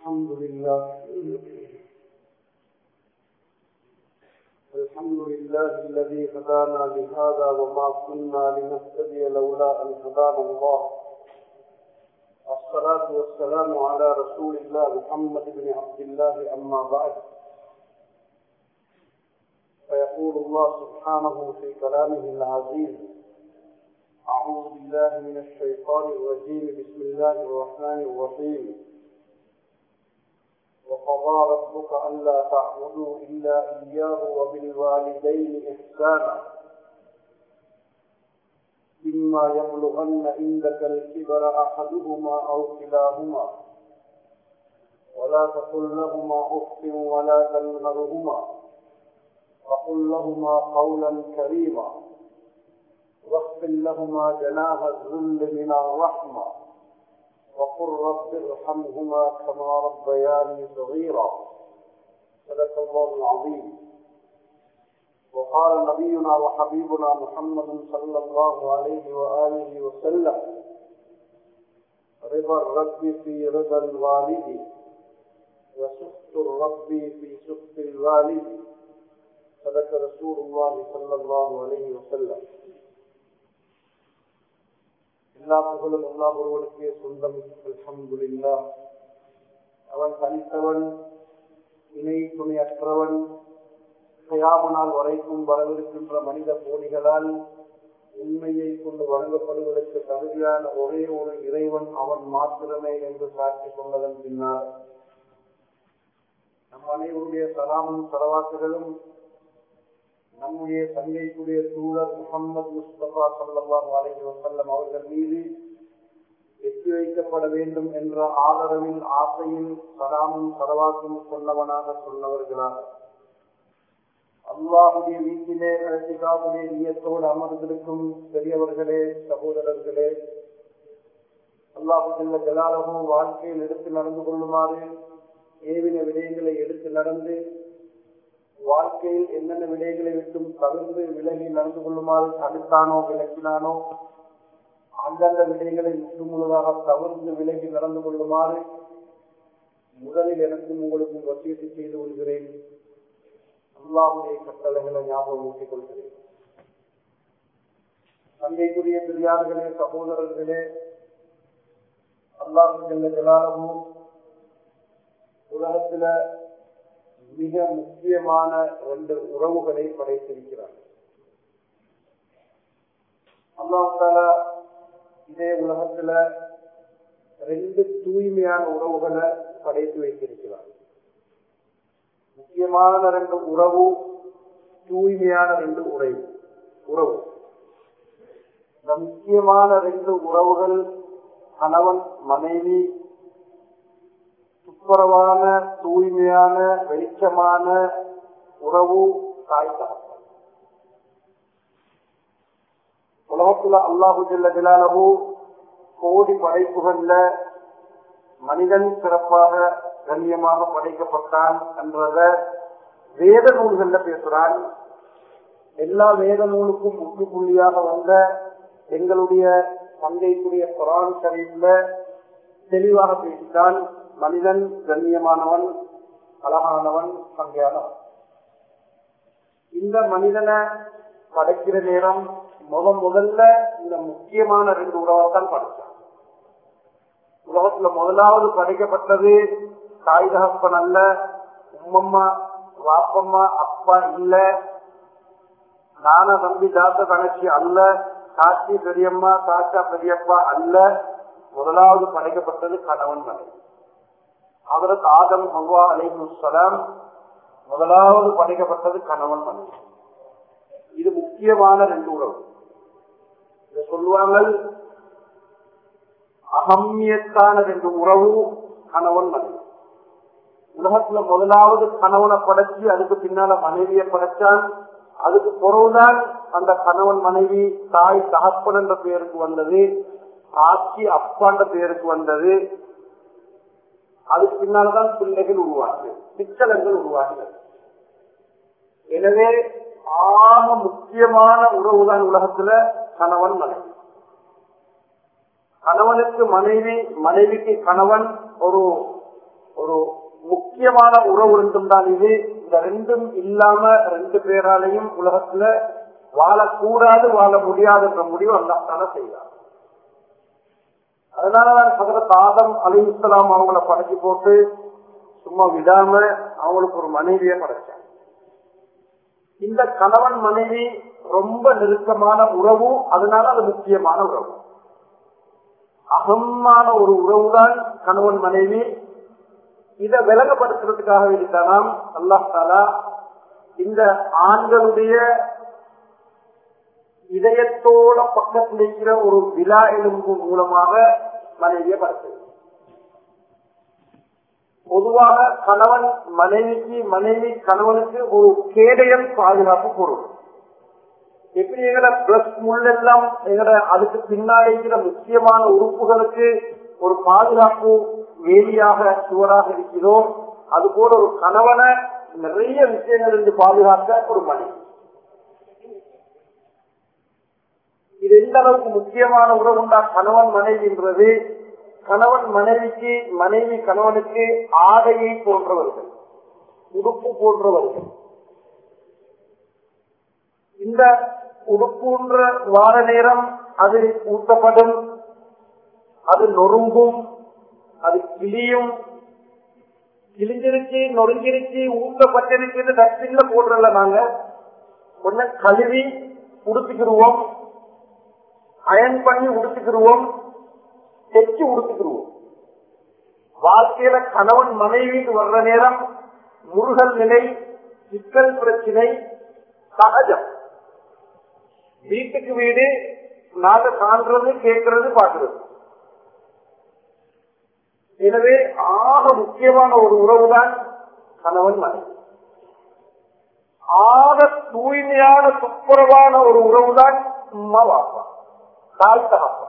الحمد لله الحمد لله الذي هدانا لهذا وما كنا لنهتدي لولا أن هدانا الله الصلاة والسلام على رسول الله محمد بن عبد الله أما بعد فيقول الله سبحانه في كلامه العزيز أعوذ بالله من الشيطان الرجيم بسم الله الرحمن الرحيم وقضى ربك ألا تعبدوا إلا إياه وبالوالدين إحسانا إما يبلغن عندك الكبر أحدهما أو كلاهما ولا تقل لهما أف ولا تنهرهما وقل لهما قولا كريما واغفر لهما جناح الذل من الرحمة وقل رب ارحمهما كما ربياني صغيرا صدق الله العظيم وقال نبينا وحبيبنا محمد صلى الله عليه وآله وسلم رضا الرب في رضا الوالد وسخط الرب في سخط الوالد صدق رسول الله صلى الله عليه وسلم எல்லா புகழும் எல்லா ஒருவனுக்கே சொந்தம் அல்ஹம்துலில்லா அவன் தனித்தவன் இணை துணையற்றவன் கயாமனால் வரைக்கும் வரவிருக்கின்ற மனித போலிகளால் உண்மையை கொண்டு வழங்கப்படுவதற்கு தகுதியான ஒரே ஒரு இறைவன் அவன் மாத்திரமே என்று சாட்சி கொண்டதன் பின்னால் நம் அனைவருடைய சலாமும் சலவாக்குகளும் நம்முடைய சங்கைக்குரிய தூதர் முகமது முஸ்தபா சல்லாஹ் அலஹி வசல்லம் அவர்கள் மீது எத்தி வைக்கப்பட வேண்டும் என்ற ஆதரவில் ஆசையில் சலாமும் சலவாக்கும் சொன்னவனாக சொன்னவர்களாக அல்லாஹுடைய வீட்டிலே ரசிகாவுடைய நீயத்தோடு அமர்ந்திருக்கும் பெரியவர்களே சகோதரர்களே அல்லாஹுடைய ஜலாலமும் வாழ்க்கையில் எடுத்து நடந்து கொள்ளுமாறு ஏவின விடயங்களை எடுத்து நடந்து வாழ்க்கையில் என்னென்ன விடைகளை விட்டும் தவிர்த்து விலகி நடந்து கொள்ளுமாறு தடுத்தானோ விளக்கினானோ அந்தந்த விடைகளை முற்று முழுதாக தவிர்த்து விலகி நடந்து கொள்ளுமாறு முதலில் எனக்கும் உங்களுக்கும் வசியத்தை செய்து கொள்கிறேன் அல்லாவுடைய கட்டளைகளை ஞாபகம் ஊட்டிக் கொள்கிறேன் தந்தைக்குரிய பெரியார்களே சகோதரர்களே அல்லாஹு ஜலாலமும் உலகத்துல மிக முக்கியமான ரெண்டு உறவுகளை படைத்திருக்கிறார் அல்லாஹால இதே உலகத்துல ரெண்டு தூய்மையான உறவுகளை படைத்து வைத்திருக்கிறார் முக்கியமான ரெண்டு உறவு தூய்மையான ரெண்டு உறவு உறவு இந்த முக்கியமான ரெண்டு உறவுகள் கணவன் மனைவி துப்புரவான தூய்மையான வெளிச்சமான உறவு தாய் தகப்பன் உலகத்துல அல்லாஹு ஜல்ல ஜலாலவு கோடி படைப்புகள்ல மனிதன் சிறப்பாக கண்ணியமாக படைக்கப்பட்டான் என்றத வேத நூல்கள்ல பேசுறான் எல்லா வேத நூலுக்கும் முற்றுப்புள்ளியாக வந்த எங்களுடைய தந்தைக்குரிய குரான் ஷரீஃப்ல தெளிவாக பேசித்தான் மனிதன் கண்ணியமானவன் அழகானவன் சங்கையானவன் இந்த மனிதனை படைக்கிற நேரம் முத முதல்ல இந்த முக்கியமான ரெண்டு உறவைத்தான் படைச்சான் உலகத்துல முதலாவது படைக்கப்பட்டது தாய் தகப்பன் அல்ல உம்மம்மா வாப்பம்மா அப்பா இல்ல நான தம்பி தாத்த தங்கச்சி அல்ல காட்சி பெரியம்மா தாத்தா பெரியப்பா அல்ல முதலாவது படைக்கப்பட்டது கணவன் மனைவி அதற்கு ஆதம் ஹவ்வா அலைஹுலாம் முதலாவது படைக்கப்பட்டது கணவன் மனைவி இது முக்கியமான ரெண்டு உறவு இதை சொல்லுவாங்க அகமியத்தான ரெண்டு உறவு கணவன் மனைவி உலகத்துல முதலாவது கணவனை படைச்சு அதுக்கு பின்னால மனைவியை படைச்சான் அதுக்கு பிறகுதான் அந்த கணவன் மனைவி தாய் தகப்பன் என்ற பெயருக்கு வந்தது ஆட்சி அப்பான்ற பெயருக்கு வந்தது அதுக்கு பின்னால்தான் பிள்ளைகள் உருவாகுது பிச்சலங்கள் உருவாகின எனவே ஆக முக்கியமான உறவுதான் உலகத்துல கணவன் மனைவி கணவனுக்கு மனைவி மனைவிக்கு கணவன் ஒரு ஒரு முக்கியமான உறவு ரெண்டும் தான் இது இந்த ரெண்டும் இல்லாம ரெண்டு பேராலையும் உலகத்துல வாழக்கூடாது வாழ முடியாது என்ற முடிவு அல்லாஹால செய்தார் அதனாலதான் ஹசரத் ஆதம் அலி இஸ்லாம் அவங்கள படைச்சு போட்டு சும்மா விடாம அவங்களுக்கு ஒரு மனைவியை படைச்சாங்க இந்த கணவன் மனைவி ரொம்ப நெருக்கமான உறவு அதனால அது முக்கியமான உறவு அகமான ஒரு உறவுதான் கணவன் மனைவி இதை விளங்கப்படுத்துறதுக்காக வேண்டித்தானாம் அல்லாஹ் தாலா இந்த ஆண்களுடைய இதயத்தோட பக்கத்தில் இருக்கிற ஒரு விழா எலும்பு மூலமாக மனைவியை படுத்துது பொதுவாக கணவன் மனைவிக்கு மனைவி கணவனுக்கு ஒரு கேடயம் பாதுகாப்பு பொருள் எப்படி எங்கட பிளஸ் முள்ளெல்லாம் எங்கட அதுக்கு பின்னாடி இருக்கிற முக்கியமான உறுப்புகளுக்கு ஒரு பாதுகாப்பு வேலியாக சுவராக இருக்கிறதோ அது போல ஒரு கணவனை நிறைய விஷயங்கள் இருந்து பாதுகாக்க ஒரு மனைவி இது எந்த அளவுக்கு முக்கியமான உறவுண்டா கணவன் மனைவின்றது கணவன் மனைவிக்கு மனைவி கணவனுக்கு ஆடையை போன்றவர்கள் உடுப்பு போன்றவர்கள் இந்த உடுப்புன்ற வார நேரம் அது ஊட்டப்படும் அது நொறுங்கும் அது கிளியும் கிழிஞ்சிருச்சு நொறுங்கிருச்சு ஊட்டப்பட்டிருச்சு டஸ்ட்பின்ல போடுறல நாங்க கொஞ்சம் கழுவி உடுத்திக்கிடுவோம் அயன் பண்ணி உடுத்திக்கிடுவோம் தைச்சு உடுத்திக்கிடுவோம் வாழ்க்கையில கணவன் மனைவிக்கு வர்ற நேரம் முருகல் நிலை சிக்கல் பிரச்சனை சகஜம் வீட்டுக்கு வீடு நாங்க காண்றது கேட்கறது பாக்குறது எனவே ஆக முக்கியமான ஒரு உறவுதான் கணவன் மனைவி ஆக தூய்மையான துப்புரவான ஒரு உறவுதான் உம்மா வாப்பா தாய் தகப்பா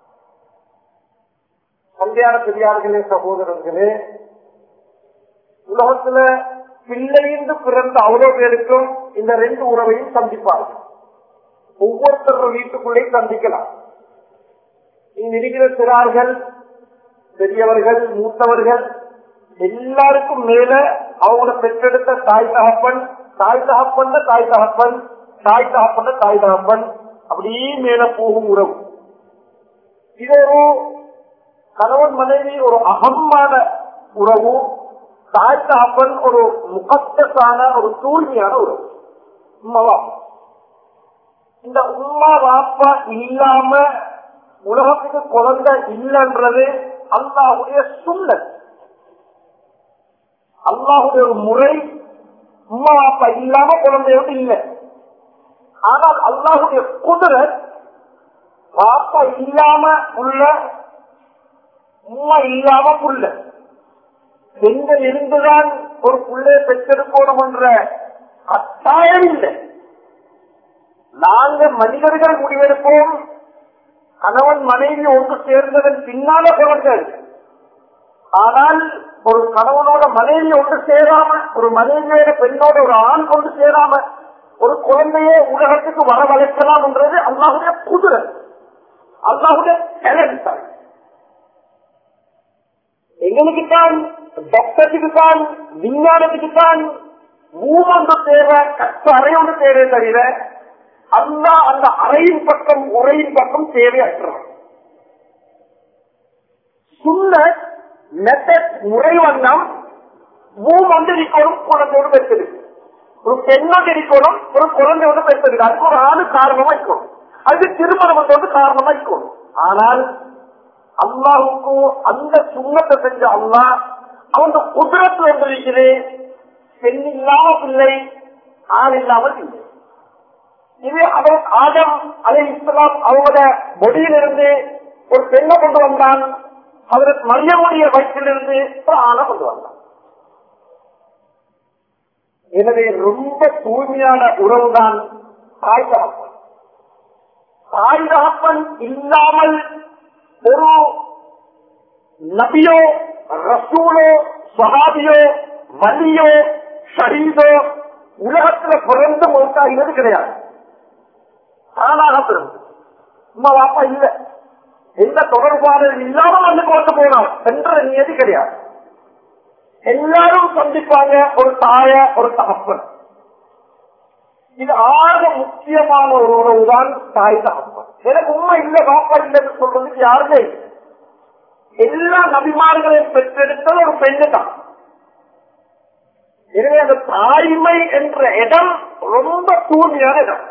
கல்யாண பெரியார்களே சகோதரர்களே உலகத்துல பிள்ளையின்று பிறந்த அவ்வளவு பேருக்கும் இந்த ரெண்டு உறவையும் சந்திப்பார்கள் ஒவ்வொருத்தர் வீட்டுக்குள்ளேயும் சந்திக்கலாம் இங்க இருக்கிற சிறார்கள் பெரியவர்கள் மூத்தவர்கள் எல்லாருக்கும் மேல அவங்கள பெற்றெடுத்த தாய் தகப்பன் தாய் தகப்பன் தாய் தகப்பன் தாய் தகப்பன் தாய் தகப்பன் அப்படியே மேல போகும் உறவு இது ஒரு கணவன் மனைவி ஒரு அகமான உறவு தாய் தகப்பன் ஒரு முகத்தசான ஒரு தூய்மையான உறவு உண்மைவா இந்த உம்மா வாப்பா இல்லாம உலகத்துக்கு குழந்தை இல்லைன்றது அல்லாஹுடைய சுண்ணல் அல்லாஹுடைய ஒரு முறை உம்மா வாப்பா இல்லாம குழந்தையோடு இல்லை ஆனால் அல்லாஹுடைய குதிரை பாப்பா இல்லாம உள்ள உம்மா இல்லாம புள்ள பெண்கள் இருந்துதான் ஒரு புள்ளைய பெற்றெடுக்கணும் என்ற கட்டாயம் இல்லை நாங்க மனிதர்கள் முடிவெடுப்போம் கணவன் மனைவி ஒன்று சேர்ந்ததன் பின்னால குழந்தைகள் ஆனால் ஒரு கணவனோட மனைவி ஒன்று சேராம ஒரு மனைவியோட பெண்ணோட ஒரு ஆண் கொண்டு சேராம ஒரு குழந்தையை உலகத்துக்கு வரவழைக்கலாம் என்றது அல்லாஹுடைய குதிரை அல்லாஹுடைய டேலண்ட் தான் எங்களுக்கு தான் டாக்டருக்கு தான் விஞ்ஞானத்துக்கு தான் மூணு தேவை கஷ்ட அறை ஒன்று தேவை தவிர அல்லா அந்த அறையின் பக்கம் உரையின் பக்கம் தேவையற்றவன் சுண்ண மெத்தட் முறை வண்ணம் மூ வந்து இருக்கணும் குழந்தையோடு பெற்றிருக்கு ஒரு பெண்ணோடு இருக்கணும் ஒரு குழந்தையோடு பெற்றிருக்கு அதுக்கு ஒரு ஆணு காரணமா இருக்கணும் அதுக்கு திருமணம் வந்து காரணமா இருக்கணும் ஆனால் அல்லாவுக்கு அந்த சுண்ணத்தை செஞ்ச அல்லா அவங்க குதிரத்து வந்திருக்கிறது பெண் இல்லாம பிள்ளை ஆண் இல்லாமல் இல்லை இது அவர் ஆதம் அலை இஸ்லாம் அவங்களோட மொழியிலிருந்து ஒரு பெண்ணை கொண்டு வந்தான் அவருக்கு மரியமுடைய வயிற்றிலிருந்து ஒரு ஆணை கொண்டு வந்தான் எனவே ரொம்ப தூய்மையான உறவுதான் தாய் தகப்பன் தாய் தகப்பன் இல்லாமல் ஒரு நபியோ ரசூலோ சஹாபியோ வலியோ ஷஹீதோ உலகத்துல பிறந்து மௌத்தாகிறது கிடையாது தானாக பிறந்து உமா வாப்பா இல்ல எந்த தொடர்பாளர் இல்லாமல் வந்து கொண்டு போனார் என்ற நியதி கிடையாது எல்லாரும் சந்திப்பாங்க ஒரு தாய ஒரு தகப்பன் இது ஆக முக்கியமான ஒரு உறவு தான் தாய் தகப்பன் எனக்கு உண்மை இல்ல பாப்பா இல்லைன்னு சொல்றதுக்கு யாருமே இல்லை. எல்லா நபிமார்களையும் பெற்றெடுத்தது ஒரு பெண்ணு தான் எனவே அந்த தாய்மை என்ற இடம் ரொம்ப தூய்மையான இடம்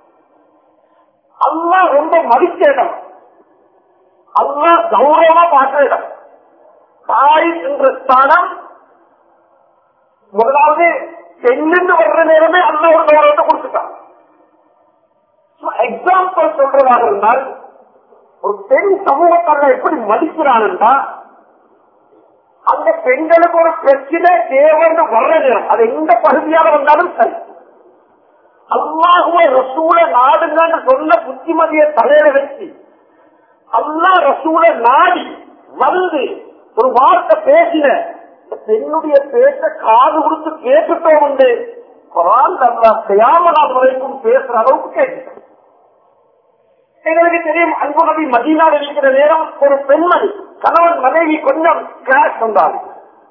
அல்லா ரொம்ப மதிச்ச இடம் அல்லா கௌரவமா பார்க்கிற இடம் தாய் என்ற ஸ்தானம் முதலாவது பெண்ணிருந்து வர்ற நேரமே அல்ல ஒரு கௌரவத்தை கொடுத்துட்டான் எக்ஸாம்பிள் சொல்றதாக இருந்தால் ஒரு பெண் சமூகத்தார்கள் எப்படி மதிக்கிறான் என்றால் அந்த பெண்களுக்கு ஒரு பிரச்சனை தேவைன்னு வர்ற நேரம் அது எந்த பகுதியாக வந்தாலும் சரி அல்லாஹுவ ரசூல நாடுங்கன்னு சொன்ன புத்திமதியை தலையில வச்சு அல்லா ரசூல நாடி வந்து ஒரு வார்த்தை பேசின இந்த பெண்ணுடைய பேச்ச காது கொடுத்து கேட்டுட்டோம் உண்டு குரான் அல்லா செய்யாமலா வரைக்கும் பேசுற அளவுக்கு கேட்டு எங்களுக்கு தெரியும் அன்பு நபி மதீனாவில் இருக்கிற நேரம் ஒரு பெண்மணி கணவன் மனைவி கொஞ்சம் கிராஷ் வந்தாரு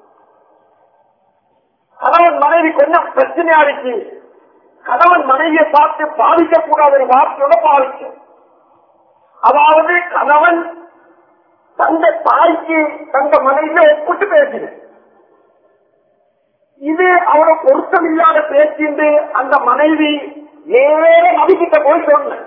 கணவன் மனைவி கொஞ்சம் பிரச்சனையாடிச்சு கணவன் மனைவியை பார்த்து பாதிக்க கூடாத ஒரு வார்த்தையோட பாதிக்கும் அதாவது கணவன் தந்த தாய்க்கு தந்த மனைவியை ஒப்பிட்டு பேசின இது அவரை பொருத்தமில்லாத பேசிண்டு அந்த மனைவி நேர நபிக்கிட்ட போய் சொன்ன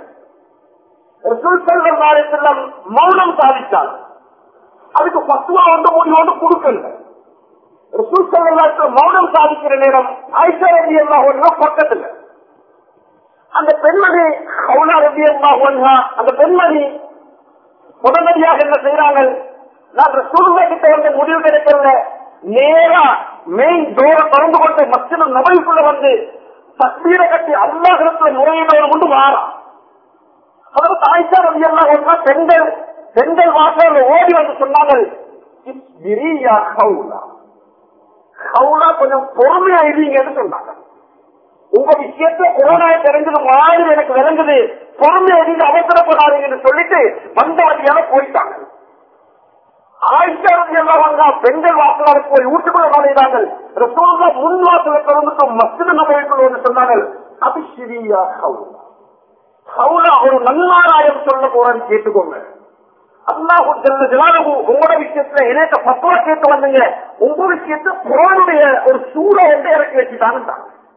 செல்லம் மௌனம் சாதித்தார் அதுக்கு பத்துவா வந்து முடிவோடு கொடுக்கல ரசூல் செல்லம் மௌனம் சாதிக்கிற நேரம் ஆயிஷா ரவி எல்லாம் பக்கத்துல அந்த பெண்மணி கவுனா ரவி எல்லாம் அந்த பெண்மணி உடனடியாக என்ன செய்யறாங்க நான் ரசூலுல்லா கிட்ட வந்து முடிவு கிடைக்கல நேரா மெயின் டோர திறந்து கொண்டு மத்திய நபைக்குள்ள வந்து தஸ்மீரை கட்டி அல்லாஹிடத்துல முறையிட கொண்டு வாரான் அதாவது தாய்ச்சா ரவி எல்லாம் பெண்கள் பெண்கள் வாசல் ஓடி வந்து சொன்னார்கள் "இஸ்பிரியா கவுலா." கவுலா கொஞ்சம் பொறுமையா இருங்கன்னு சொன்னாங்க உங்க விஷயத்துல கொரோனா தெரிஞ்சது மாதிரி எனக்கு விளங்குது பொறுமையா இருந்து அவசரப்படாதீங்கன்னு சொல்லிட்டு வந்த வழியால போயிட்டாங்க ஆயிஷா எல்லாம் வந்தா பெண்கள் வாசலாக போய் வீட்டுக்குள்ள நுழைந்தார்கள் ரசோல்லா முன் வாசல திறந்துட்டு மஸ்ஜித் நபைக்குள்ள வந்து சொன்னார்கள் அபிஷிரியா கவுலா கவுலா ஒரு நன்மாராயம் சொல்ல போறேன்னு கேட்டுக்கோங்க அல்லாஹு ஜல்ல ஜலாலுஹு உங்களோட விஷயத்துல எனக்கு பத்துவா கேட்டு வந்தீங்க உங்க விஷயத்துல குரானுடைய ஒரு சூழ வந்து இறக்கி வச்சுட்டாங்க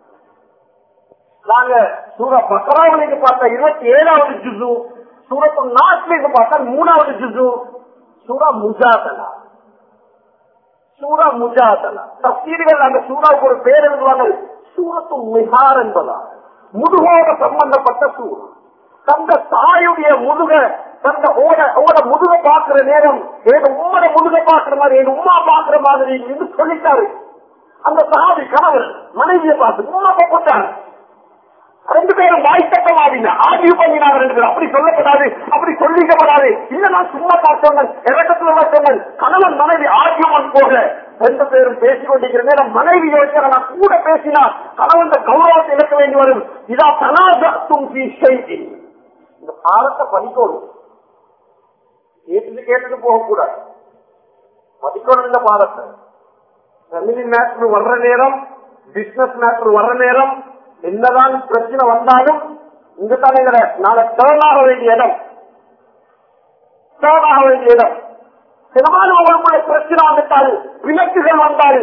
நாங்க சூரா பக்கராவிലേക്ക് பார்த்தா இருபத்தி ஏழாவது ஜுசு சூரத்து நாட்டிലേക്ക് பார்த்தா மூணாவது ஜுசு சூரா முஜாதலா சூரா முஜாதலா தப்சீர்கள் அந்த சூறாவுக்கு ஒரு பேர் எழுதுவாங்க சூரத்து மிகார் என்பதா முதுகோட சம்பந்தப்பட்ட சூறா தந்த தாயுடைய முதுக தந்த ஓட ஓட முதுக பாக்குற நேரம் என் உம்மோட முதுக பாக்குற மாதிரி என் உமா பாக்குற மாதிரி என்று சொல்லிட்டாரு அந்த சகாபி கணவர் மனைவியை பார்த்து உமா போட்டாரு ரெண்டு பேரும் வாய்த்தட்டமாடின ஆடியோ பண்ணினாங்க ரெண்டு பேரும் அப்படி சொல்லப்படாது அப்படி சொல்லிக்கப்படாது இல்ல நான் சும்மா பார்த்தோங்கள் இறக்கத்துல சொன்னேன் கணவன் மனைவி ஆடியோமன் போக ரெண்டு பேரும் பேசிக் கொண்டிருக்கிற நேரம் மனைவி யோசிக்கிற நான் கூட பேசினா கணவன் கௌரவத்தை இழக்க வேண்டி வரும் இதா தனாதும் இந்த பாடத்தை படிக்கணும் கேட்டுட்டு கேட்டுட்டு போகக்கூடாது படிக்கணும் இந்த பாடத்தை ஃபேமிலி மேட்டர் வர்ற நேரம் பிசினஸ் மேட்டர் வர்ற நேரம் என்னதான் பிரச்சனை வந்தாலும் இங்க தானே நாளை டேர்ன் ஆக வேண்டிய இடம் டேர்ன் ஆக வேண்டிய இடம் சிலமான அவர்களுக்குள்ள பிரச்சனை வந்துட்டால் விளக்குகள் வந்தால்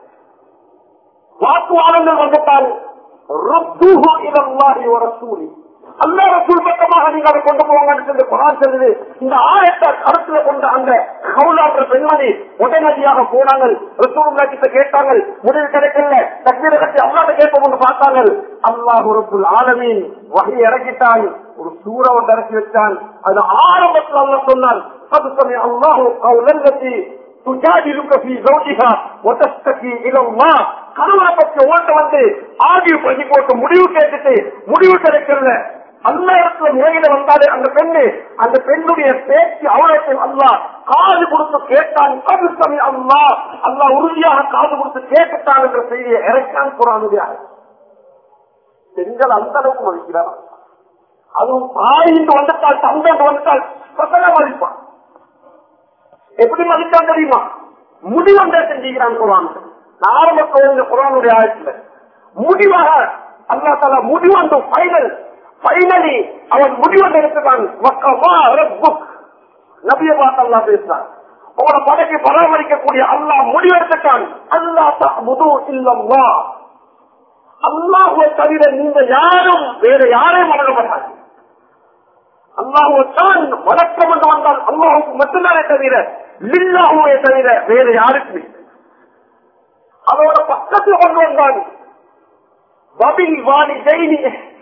வாக்குவாதங்கள் வந்துட்டால் ரத்தூஹு இலல்லாஹி வ ரசூலி அல்லாஹ் ரசூல் பக்கமாக நீங்க அதை கொண்டு போவாங்கன்னு சொல்லி குரான் சொல்லுது இந்த ஆயத்தை கருத்துல கொண்ட அந்த கவுலாற்ற பெண்மணி உடனடியாக போனாங்க ரசூலுல்லா கிட்ட கேட்டாங்க முடிவு கிடைக்கல தக்மீரை கட்டி அல்லாட்ட கேட்போம்னு பார்த்தாங்க அல்லாஹ் ரப்புல் ஆலமீன் வகை இறக்கிட்டான் ஒரு சூற ஒன்று இறக்கி வச்சான் அது ஆரம்பத்தில் அல்ல சொன்னான் அது சமயம் அல்லாஹு கவுலங்கத்தி تجادلك في زوجها وتشتكي الى الله கணவனை பற்றி ஓட்ட வந்து ஆடியோ பண்ணி போட்டு முடிவு கேட்டுட்டு முடிவு கிடைக்கல அந்த இடத்துல முறையில வந்தாலே அந்த பெண்ணு அந்த பெண்ணுடைய பேச்சு அவலத்தை அல்லா காது கொடுத்து கேட்டான் அது சமயம் அல்லா அல்லா உறுதியாக காது கொடுத்து கேட்டுட்டான் என்ற செய்தியை இறக்கான் குரானுடைய பெண்கள் அந்த அளவுக்கு மதிக்கிறார் அதுவும் தாயின்று வந்துட்டால் தந்தை வந்துட்டால் பசங்க மதிப்பான் எப்படி மதித்தான் தெரியுமா முடிவந்த செஞ்சுக்கிறான் குரான் நான் ஆரம்பத்தில் குரானுடைய ஆயத்துல முடிவாக அல்லா தாலா முடிவந்து ஃபைனல் ஃபைனலி அவன் முடிவென்று எடுத்துட்டான் நபிய பார்த்து அல்லா பேசுறான் உங்களோட படைக்கு பராமரிக்கக்கூடிய அல்லாஹ் முடிவெடுத்துட்டான் அல்லா முது இல்லம்மா அல்லாஹுவை தவிர நீங்க யாரும் வேற யாரையும் வணங்க மாட்டாங்க அல்லாஹுவத்தான் வணக்கம் என்று வந்தால் அல்லாஹுக்கு மட்டும்தானே தவிர லில்லாஹுவை தவிர வேற யாருக்கும் இல்லை அதோட பக்கத்தில் கொண்டு வந்தான் பபில் வாணி ஜெயினி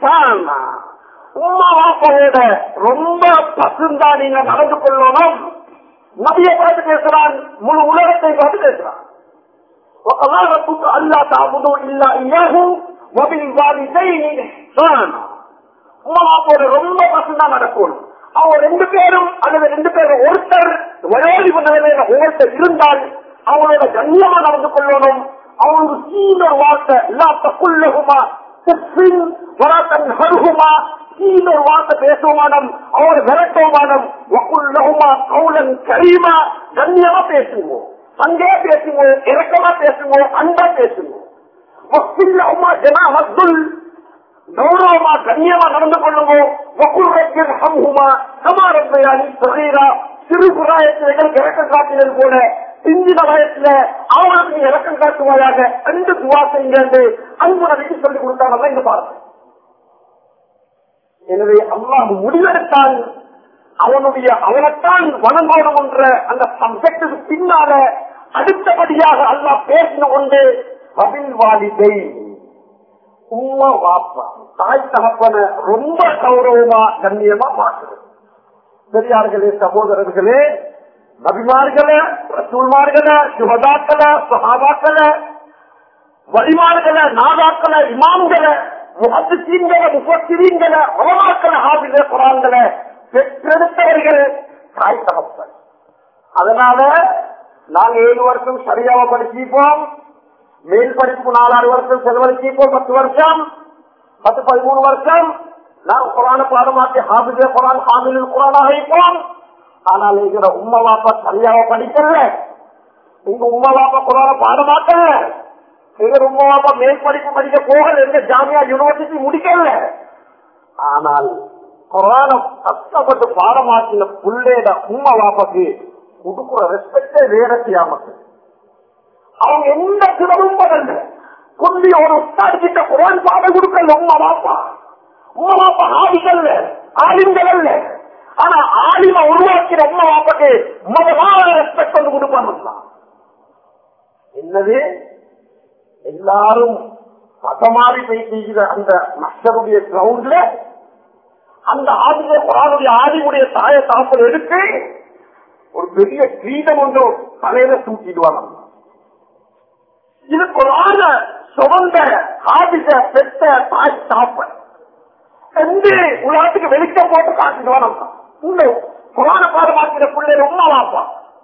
உமா வாப்பாவோட ரொம்ப பசுந்தா நீங்க நடந்து கொள்ளணும் நபியை பார்த்து பேசுறான் முழு உலகத்தை பார்த்து பேசுறான் அல்லா தாபுதோ இல்லா இயகும் வபில் வாணி ஜெயினி உமா வாப்போட ரொம்ப பசுந்தா நடக்கணும் அவங்க ரெண்டு பேரும் அல்லது ரெண்டு பேரும் ஒருத்தர் வயோதி பண்ண ஒருத்தர் இருந்தால் அவங்களோட கண்ணியமா நடந்து கொள்ளணும் அவங்களுக்கு சீனொரு வார்த்தை இல்லாத குள்ளகுமா வராத்தன் ஹருகுமா சீனொரு வார்த்தை பேசுவானம் அவரை விரட்டுவானம் வக்குள்ளகுமா கவுலன் கரீமா கண்ணியமா பேசுவோம் அங்கே பேசுவோம் இறக்கமா பேசுவோம் அன்பா பேசுவோம் வக்குள்ளகுமா ஜனா மத்துல் கௌரவமா கண்ணியமா நடந்து கொள்ளுவோம் வக்குள் ஹம்ஹுமா சமாரப்பையானி சரீரா சிறு புராயத்தில் இறக்கம் காட்டினது போல பிஞ்சின வயசுல அவனுக்கு நீ இறக்கம் காட்டுவாயாக ரெண்டு துவா செய்கிறது அன்பு நபிக்கு சொல்லிக் கொடுத்தாங்க இங்க பாருங்க எனவே அல்லாஹ் முடிவெடுத்தான் அவனுடைய அவனைத்தான் வணங்கணும் என்ற அந்த சப்ஜெக்டுக்கு பின்னால அடுத்தபடியாக அல்லாஹ் பேசின கொண்டு அபில் வாலிதை உம்மா வாப்பா தாய் தகப்பன ரொம்ப கௌரவமா கண்ணியமா பார்க்கிறது பெரியார்களே சகோதரர்களே நபிமார்களே ரசூல்மார்களே சுகதாக்கள சகாபாக்கள வழிமார்கள நாதாக்கள இமாம்கள முகத்துச்சீன்கள முப்பத்திரீன்கள உலமாக்கள ஆபில குரான்கள பெற்றெடுத்தவர்கள் தாய் தகப்பன் அதனால நாங்க ஏழு வருஷம் சரியாக படிச்சிப்போம் மேல் படிப்பு நாலாறு வருஷம் செலவழிச்சிப்போம் பத்து வருஷம் பத்து பதிமூணு வருஷம் நான் குரான பாடமாக்கி ஹாபிஜ குரான் ஹாமில் குரானாக இருப்போம் ஆனால் எங்கிற உம்மா பாப்பா சரியாக படிக்கல உங்க உம்மா பாப்பா குரான பாடமாக்கல எங்க உம்மா பாப்பா மேல் படிப்பு படிக்க போகல எங்க ஜாமியா யூனிவர்சிட்டி முடிக்கல ஆனால் குரான கஷ்டப்பட்டு பாடமாக்கின புள்ளேட உம்மா பாப்பாக்கு கொடுக்குற ரெஸ்பெக்டே வேற செய்யாமக்கு அவங்க எந்த சிலவும் படல கொல்லி ஒரு உஸ்தாதிக்கிட்ட குரான் பாடம் கொடுக்கல உம்மா பாப்பா உம்மா பாப்பா ஆவிகள் ஆலிம்கள் அல்ல ஆனா ஆலிம உருவாக்கிற உண்மை வாப்பக்கு முதலாவது ரெஸ்பெக்ட் வந்து கொடுப்பாங்க என்னது எல்லாரும் பதமாறி பேசிக்கிற அந்த மஸ்டருடைய கிரவுண்ட்ல அந்த ஆதிய குரானுடைய ஆதிமுடைய தாய தாப்பல் எடுத்து ஒரு பெரிய கிரீடம் ஒன்று தலையில தூக்கிடுவாங்க இது குரான சுமந்த ஆதிச பெற்ற தாய் தாப்பன் என்று உலகத்துக்கு வெளிச்ச போட்டு காட்டிடுவான் உள்ள குரான பாடமாக்கிற பிள்ளை ரொம்ப வாப்பா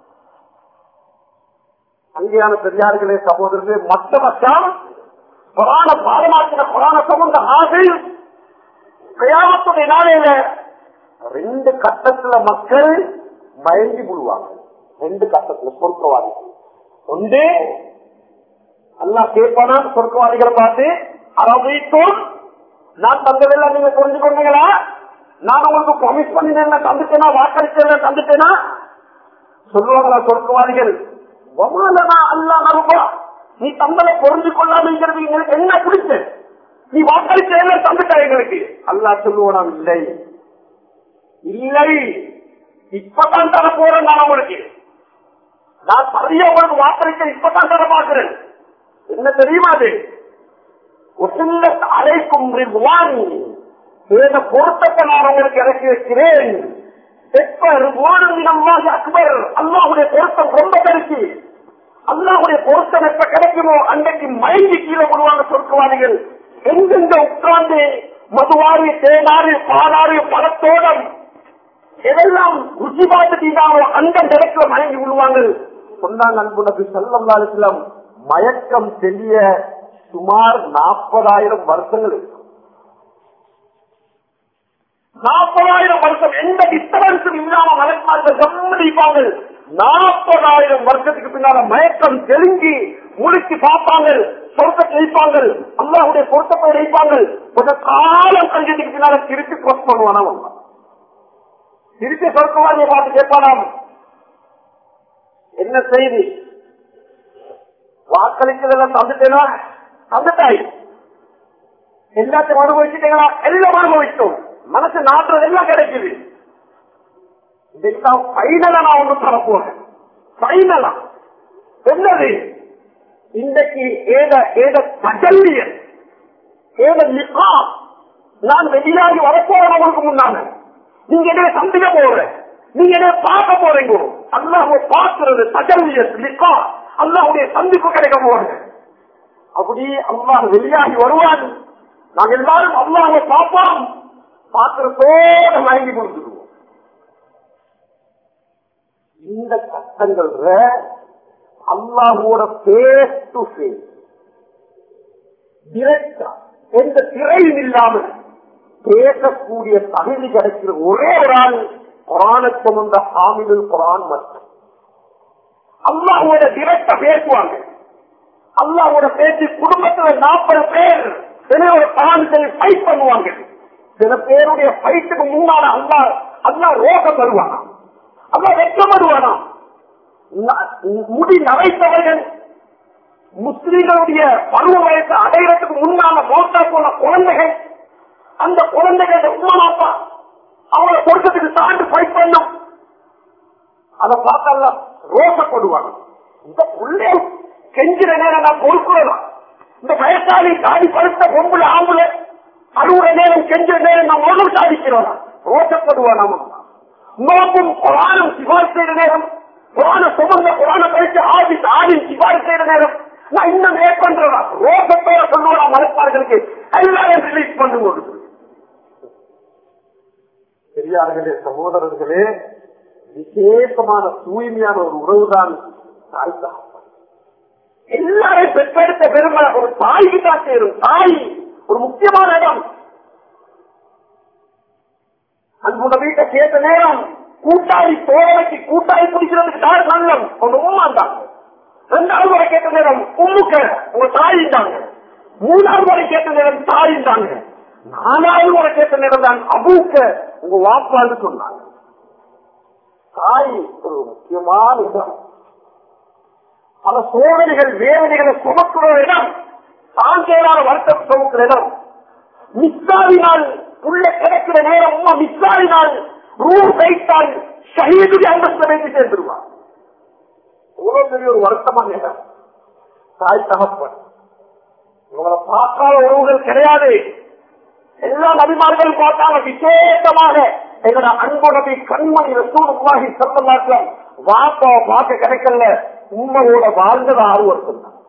அங்கேயான பெரியார்களே சகோதரர்களே மற்ற மச்சான் குரான பாடமாக்கிற குரான சுமந்த ஆசை பிரயாணத்துடைய நாளையில ரெண்டு கட்டத்துல மக்கள் மயங்கி விடுவாங்க ரெண்டு கட்டத்துல சொர்க்கவாதிகள் ஒன்று அல்லா கேட்பானா சொர்க்கவாதிகளை பார்த்து அரவைத்தோம் நான் தந்ததெல்லாம் நீங்க புரிஞ்சு கொண்டீங்களா நான் உங்களுக்கு ப்ராமிஸ் பண்ணினேன் தந்துட்டேனா வாக்களிச்சேன் தந்துட்டேனா சொல்லுவாங்களா சொர்க்கவாதிகள் வமாலனா அல்லா நருபா நீ தந்தலை புரிஞ்சு கொள்ளாமங்கிறது எங்களுக்கு என்ன பிடிச்சு நீ வாக்களிச்ச தந்துட்டா எங்களுக்கு அல்லா சொல்லுவோம் இல்லை இல்லை இப்பதான் தர போறேன் நான் உங்களுக்கு நான் சரியா உங்களுக்கு வாக்களிக்க இப்பதான் தர பாக்குறேன் என்ன தெரியுமா அது ஒசில்லத் அழைக்கும் ரிவான் இந்த பொருத்தத்தை நான் உங்களுக்கு இறக்கி வைக்கிறேன் அக்பர் அல்லாவுடைய பொருத்தம் ரொம்ப பெருசு அல்லாவுடைய பொருத்தம் எப்ப கிடைக்குமோ அன்றைக்கு மயங்கி கீழே விடுவாங்க சொர்க்கவாதிகள் எங்கெங்க உட்கார்ந்து மதுவாறு தேனாறு பாலாறு பழத்தோடம் எதெல்லாம் ருச்சி பார்த்துட்டீங்களோ அந்த இடத்துல மயங்கி விடுவாங்க சொன்னாங்க அன்பு நபி சல்லாஸ்லாம் மயக்கம் தெரிய சுமார் நாற்பதாயிரம் வருஷங்கள் இருக்கும் நாற்பதாயிரம் வருஷம் எந்த டிஸ்டர்பன்ஸும் இல்லாம மலக்குமார்கள் கம்மடிப்பாங்க நாற்பதாயிரம் வருஷத்துக்கு பின்னால மயக்கம் தெலுங்கி முழுக்கி பார்ப்பாங்க சொர்க்கத்தை வைப்பாங்க அல்லாஹுடைய பொருத்தத்தை வைப்பாங்க கொஞ்ச காலம் கழிஞ்சதுக்கு பின்னால திருப்பி கொஸ்ட் பண்ணுவானா அவங்க திருப்பி சொர்க்கவாதியை பார்த்து கேட்பானாம் என்ன செய்தி வாக்களிச்சதெல்லாம் தந்துட்டேனா தந்துட்டாய் எல்லாத்தையும் அனுபவிச்சுட்டீங்களா எல்லாம் அனுபவிச்சோம் மனசு நாட்டுறது எல்லாம் கிடைக்குது ஃபைனலா நான் ஒன்று தர போறேன் ஃபைனலா என்னது இன்றைக்கு ஏத ஏத தஜல்லியல் ஏத நிக்கா நான் வெளியாகி வரப்போறேன் உங்களுக்கு முன்னால நீங்க என்ன சந்திக்க போற நீங்க என்ன பார்க்க போறீங்க அல்லாஹ் பார்க்கிறது தஜல்லியல் நிக்கா அல்லாஹுடைய சந்திப்பு கிடைக்க போறேன் அப்படி அல்லாஹ் வெளியாகி வருவான் நாங்க எல்லாரும் அல்லாஹை பார்ப்போம் பார்க்கிறதோட மயங்கி கொடுத்துருவோம் இந்த கட்டங்கள்ல அல்லாஹோட பேஸ் டு பேஸ் டிரெக்டா எந்த திரையும் இல்லாமல் பேசக்கூடிய தகுதி கிடைக்கிற ஒரே ஒரு ஆள் குரானை சுமந்த ஹாமிதுல் குரான் மட்டும் அல்லாஹோட டிரெக்டா பேசுவாங்க அல்லாஹோட பேச்சு குடும்பத்துல நாற்பது பேர் சில ஒரு பாடத்தை ஃபைட் பண்ணுவாங்க சில பேருடைய ஃபைட்டுக்கு முன்னால அல்லா அல்லா ரோகம் வருவானா அல்லா வெட்கப்படுவானா முடி நரைத்தவர்கள் முஸ்லிம்களுடைய பருவ வயசு அடைகிறதுக்கு முன்னால மோட்டா போன குழந்தைகள் அந்த குழந்தைகள் உண்மாப்பா அவங்கள பொருத்தத்துக்கு தாண்டி ஃபைட் பண்ணும் அதை பார்த்தால ரோசப்படுவாங்க இந்த புள்ளே கெஞ்சிற நேரம் நான் பொறுக்கிறதான் இந்த வயசாளி தாடி படுத்த பொம்புல ஆம்புல அறுவட நேரம் கெஞ்சிற நேரம் நான் ஒன்றும் சாதிக்கிறோம் ரோசப்படுவான் நாம நோக்கும் குரானும் சிபாரிசு செய்த நேரம் குரான சுமந்த குரான கழிச்சு ஆதி ஆதி சிபாரிசு செய்த நேரம் நான் இன்னும் மேற் பண்றேன் ரோசத்தோட சொல்லுவான் மனப்பார்களுக்கு எல்லாரும் ரிலீஸ் பண்ணும் பெரியார்களே சகோதரர்களே விசேஷமான தூய்மையான ஒரு உறவுதான் தாய் தகப்பன் எல்லாரையும் பெற்றெடுத்த பெருமை ஒரு தாய்க்கு தான் சேரும் தாய் ஒரு முக்கியமான இடம் அன்புட வீட்டை கேட்ட நேரம் கூட்டாளி தோழமைக்கு கூட்டாளி பிடிக்கிறதுக்கு தாய் நல்லம் ஒரு உமாண்டாங்க ரெண்டாவது முறை கேட்ட நேரம் உம்முக்க உங்க தாயிட்டாங்க மூணாவது முறை கேட்ட நேரம் தாயிட்டாங்க நாலாவது முறை கேட்ட நேரம் தான் அபூக்க உங்க வாப்பான்னு சொன்னாங்க தாய் ஒரு முக்கியமான இடம் பல சோதனைகள் வேதனைகளை சுமக்கிற இடம் தாங்கேலான வருத்தம் சுமக்கிற இடம் மிஸ்ஸாவினால் உள்ள கிடைக்கிற நேரம் உமா மிஸ்ஸாவினால் ரூ கைத்தால் ஷஹீதுடைய அந்தஸ்தை வைத்து சேர்ந்துருவார் எவ்வளவு பெரிய ஒரு வருத்தமான இடம் தாய் தகப்பன் இவங்களை பார்க்காத உறவுகள் கிடையாது எல்லா நபிமார்களும் பார்த்தாங்க விசேஷமாக எங்களோட அன்பு நபி கண்மணி ரசூலுல்லாஹி ஸல்லல்லாஹு வாப்பாவை பார்க்க கிடைக்கல உண்மையோட வாழ்ந்தது ஆறு வருஷம் தான்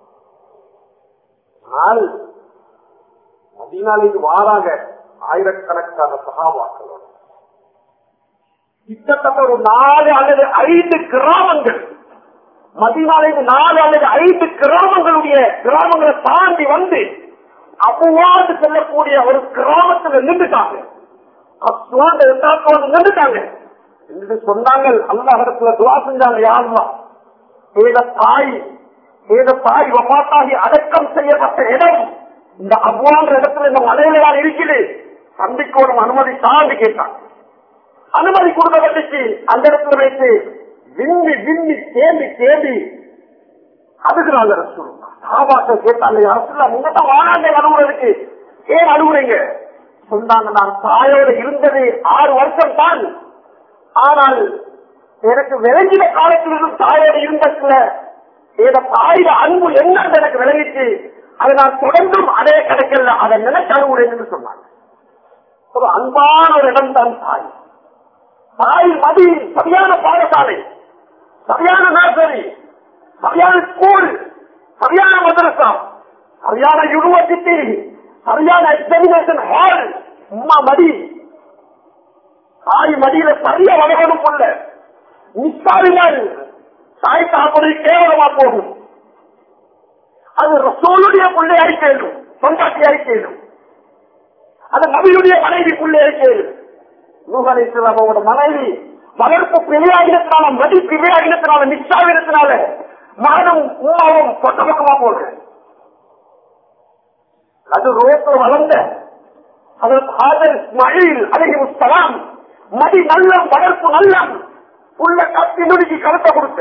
ஆனால் மதினாலைக்கு வாராங்க ஆயிரக்கணக்கான சகாபாக்களோட கிட்டத்தட்ட ஒரு நாலு அல்லது ஐந்து கிராமங்கள் மதினாலைக்கு நாலு அல்லது ஐந்து கிராமங்களுடைய கிராமங்களை தாண்டி வந்து அவ்வாறு செல்லக்கூடிய ஒரு கிராமத்துல நின்றுட்டாங்க அஸ்வான் இரண்டாவது நின்றுட்டாங்க என்று சொன்னாங்க அல்லாஹிடத்துல துவா செஞ்சாங்க யாருமா ஏத தாய் ஏத தாய் வப்பாத்தாகி அடக்கம் செய்யப்பட்ட இடம் இந்த அவ்வான்ற இடத்துல இந்த மலையில தான் இருக்குது சந்திக்கோடும் அனுமதி தாண்டி கேட்டாங்க அனுமதி கொடுக்கப்பட்டுச்சு அந்த இடத்துல வைத்து விண்ணி விண்ணி தேம்பி தேம்பி அதுக்குறாங்க ரசூல் சாபாக்கள் கேட்டாங்க அரசுல முன்னதான் வாழாங்க அனுமதிக்கு ஏன் அனுமதிங்க சொன்னாங்க நான் தாயோட இருந்தது ஆறு வருஷம் தான் ஆனால் எனக்கு விளங்கின காலத்திலிருந்து தாயோட இருந்ததுல ஏதோ தாயோட அன்பு என்னன்னு எனக்கு விளங்கிச்சு அதை நான் தொடர்ந்தும் அதே கிடைக்கல அதை நினைச்சு அனுமதின்னு சொன்னாங்க ஒரு அன்பான ஒரு இடம் தான் தாய் தாய் மதி சரியான பாடசாலை சரியான நர்சரி சரியான ஸ்கூல் சரியான மதரசா சரியான யூனிவர்சிட்டி சரியான எக்ஸாமினேஷன் ஹால் உமா மடி தாய் மடியில சரியா வளரணும் கொள்ள நிச்சாரினால் தாய் தாப்பதை கேவலமா போகும் அது ரசோலுடைய பிள்ளை அறிக்கையிலும் சொந்தாட்டி அறிக்கையிலும் அது நபியுடைய மனைவி பிள்ளை அறிக்கையிலும் நூகலை இஸ்லாமோட மனைவி வளர்ப்பு பிழையாகினத்தினால மதி பிழையாகினத்தினால நிச்சாவினத்தினால மகனும் உமாவும் பக்க பக்கமா போடுறேன் அது ரோட்ல வளர்ந்த அதற்கு ஆதர் இஸ்மாயில் அலைஹிஸ்ஸலாம் மடி நல்லம் வளர்ப்பு நல்லம் உள்ள கத்தி நுடுக்கி கலத்த கொடுத்த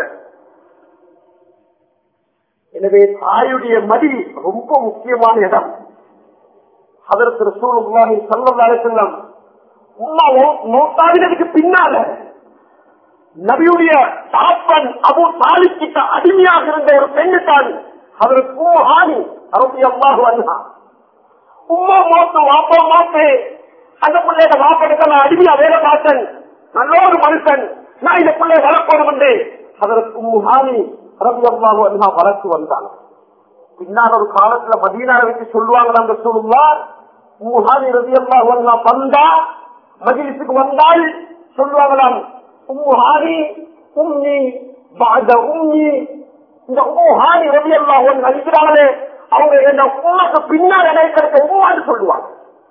எனவே தாயுடைய மடி ரொம்ப முக்கியமான இடம் அதற்கு ரசூலுல்லாஹி ஸல்லல்லாஹு அலைஹி வஸல்லம் உம்மா மௌத்தாவினதுக்கு பின்னால நபியுடைய தாப்பன் அபு தாலிப் கிட்ட அடிமையாக இருந்த ஒரு பெண்ணு தான் அவருக்கு ஹானி அறுபத்தி அம்மாக வந்தான் உம்மா மோத்து வாப்பா மாத்து அந்த பிள்ளைய வாப்படுத்த நான் அடிமையா வேலை பார்த்தேன் நல்ல ஒரு மனுஷன் நான் இந்த பிள்ளைய வளர்க்கணும் என்று அதற்கு முகாமி ரவியம்மாக வந்து வளர்த்து வந்தாங்க பின்னால் ஒரு காலத்துல மதீனாவை வச்சு சொல்லுவாங்க அந்த சொல்லுவா முகாமி ரவியம்மாக வந்து வந்தா மஜிலிசுக்கு வந்தால் சொல்லுவாங்களாம் உம்முஹானி உம்மி பாத உம்மி இந்த உம்முஹானி ரவியம்மா ஒன்று அழிக்கிறாங்களே அவங்க என்ன உமாக்கு பின்னால் நினைக்கிறத உமான்னு சொல்லுவாங்க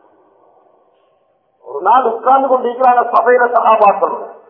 ஒரு நாள் உட்கார்ந்து கொண்டிருக்கிறாங்க சபையில சகாபாக்கள்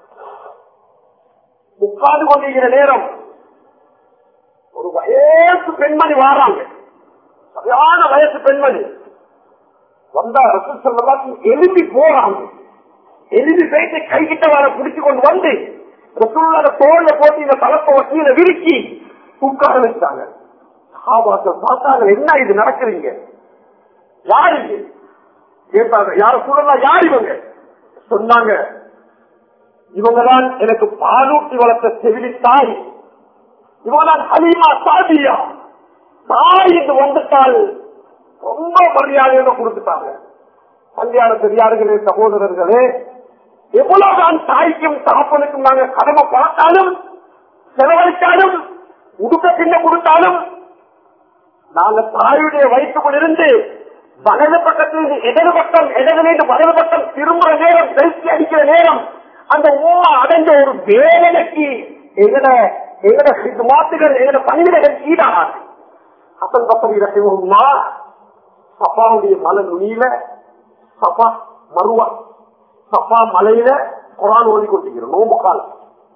உட்கார்ந்து கொண்டிருக்கிற நேரம் ஒரு வயசு பெண்மணி வாராங்க சரியான வயசு பெண்மணி வந்தா ரசூல் சொல்லலாம் எலும்பி போறாங்க எலும்பி போயிட்டு கை கிட்ட வர பிடிச்சு கொண்டு வந்து ரசூல்லோட தோல்ல போட்டு இந்த தலப்பை வட்டியில விரிக்கி உட்கார வச்சாங்க சஹாபாக்கள் பார்த்தாங்க என்ன இது நடக்குதுங்க யாரு இது கேட்டாங்க யார சொல்லலாம் யார் இவங்க சொன்னாங்க இவங்கதான் எனக்கு பாலூட்டி வளர்த்த செவிலி தாய் இவங்கதான் ஹலீமா சாதியா தாய் என்று வந்துட்டால் ரொம்ப மரியாதையோட கொடுத்துட்டாங்க கல்யாண பெரியார்களே சகோதரர்களே எவ்வளவுதான் தாய்க்கும் தகப்பனுக்கும் நாங்க கடமை பார்த்தாலும் செலவழித்தாலும் உடுக்க பின்ன கொடுத்தாலும் நாங்க தாயுடைய வயிற்றுக்குள்ளிருந்து வலது பக்கத்திலிருந்து இடது பக்கம் இடதுலேருந்து வலது பக்கம் திரும்புற நேரம் பெருக்கி அடிக்கிற நேரம் அந்த ஊமா அடைந்த ஒரு வேதனைக்கு எங்கட எங்கட மாத்துகள் எங்கட பணிவிடைகள் ஈடாகாது அசன் பசங்க ரசிவம்மா சப்பாவுடைய மலை நுனியில சப்பா மருவா சப்பா மலையில குரான் ஓடி கொண்டிருக்கிறோம் நோம்பு காலம்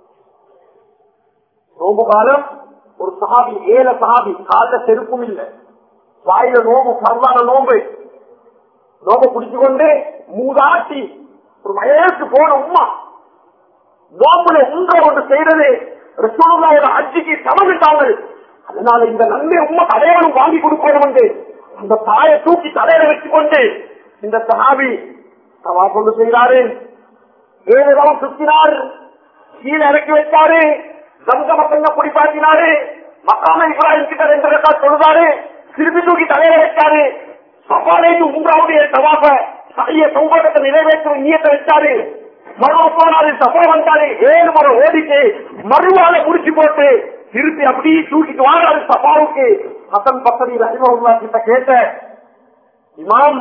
நோம்பு காலம் ஒரு சஹாபி ஏழ சஹாபி கால செருப்பும் இல்லை வாயில நோம்பு பரவான நோம்பு நோம்பு குடிச்சு கொண்டு மூதாட்டி ஒரு வயசுக்கு போன உமா நோம்புல உங்க ஒன்று செய்யறது ரசூலுல்லாவோட அஜிக்கு சமகிட்டாங்க அதனால இந்த நன்மை உமா தலைவனும் வாங்கி கொடுக்கணும் என்று அந்த தாயை தூக்கி தலையில வச்சுக்கொண்டு இந்த சஹாபி தவா கொண்டு செய்கிறாரு ஏழு தவம் சுத்தினார் கீழே இறக்கி வச்சாரு கங்கம பெண்ண குடிப்பாட்டினாரு மக்காம இப்ராஹிம் கிட்ட ரெண்டு ரெக்கா சொல்லுதாரு திருப்பி தூக்கி தலையில வச்சாரு சபாலேந்து உங்களாவுடைய தவாப சடைய சௌகரியத்தை நிறைவேற்றும் நீயத்தை வச்சாரு மருவ போனாரு சபா வந்தாரு ஏழு முறை ஓடிட்டு மறுவால முடிச்சு போட்டு திருப்பி அப்படி தூக்கிட்டு வாங்காரு சபாவுக்கு ஹசன் பசரி ரஹிமஹுல்லா கிட்ட கேட்ட இமாம்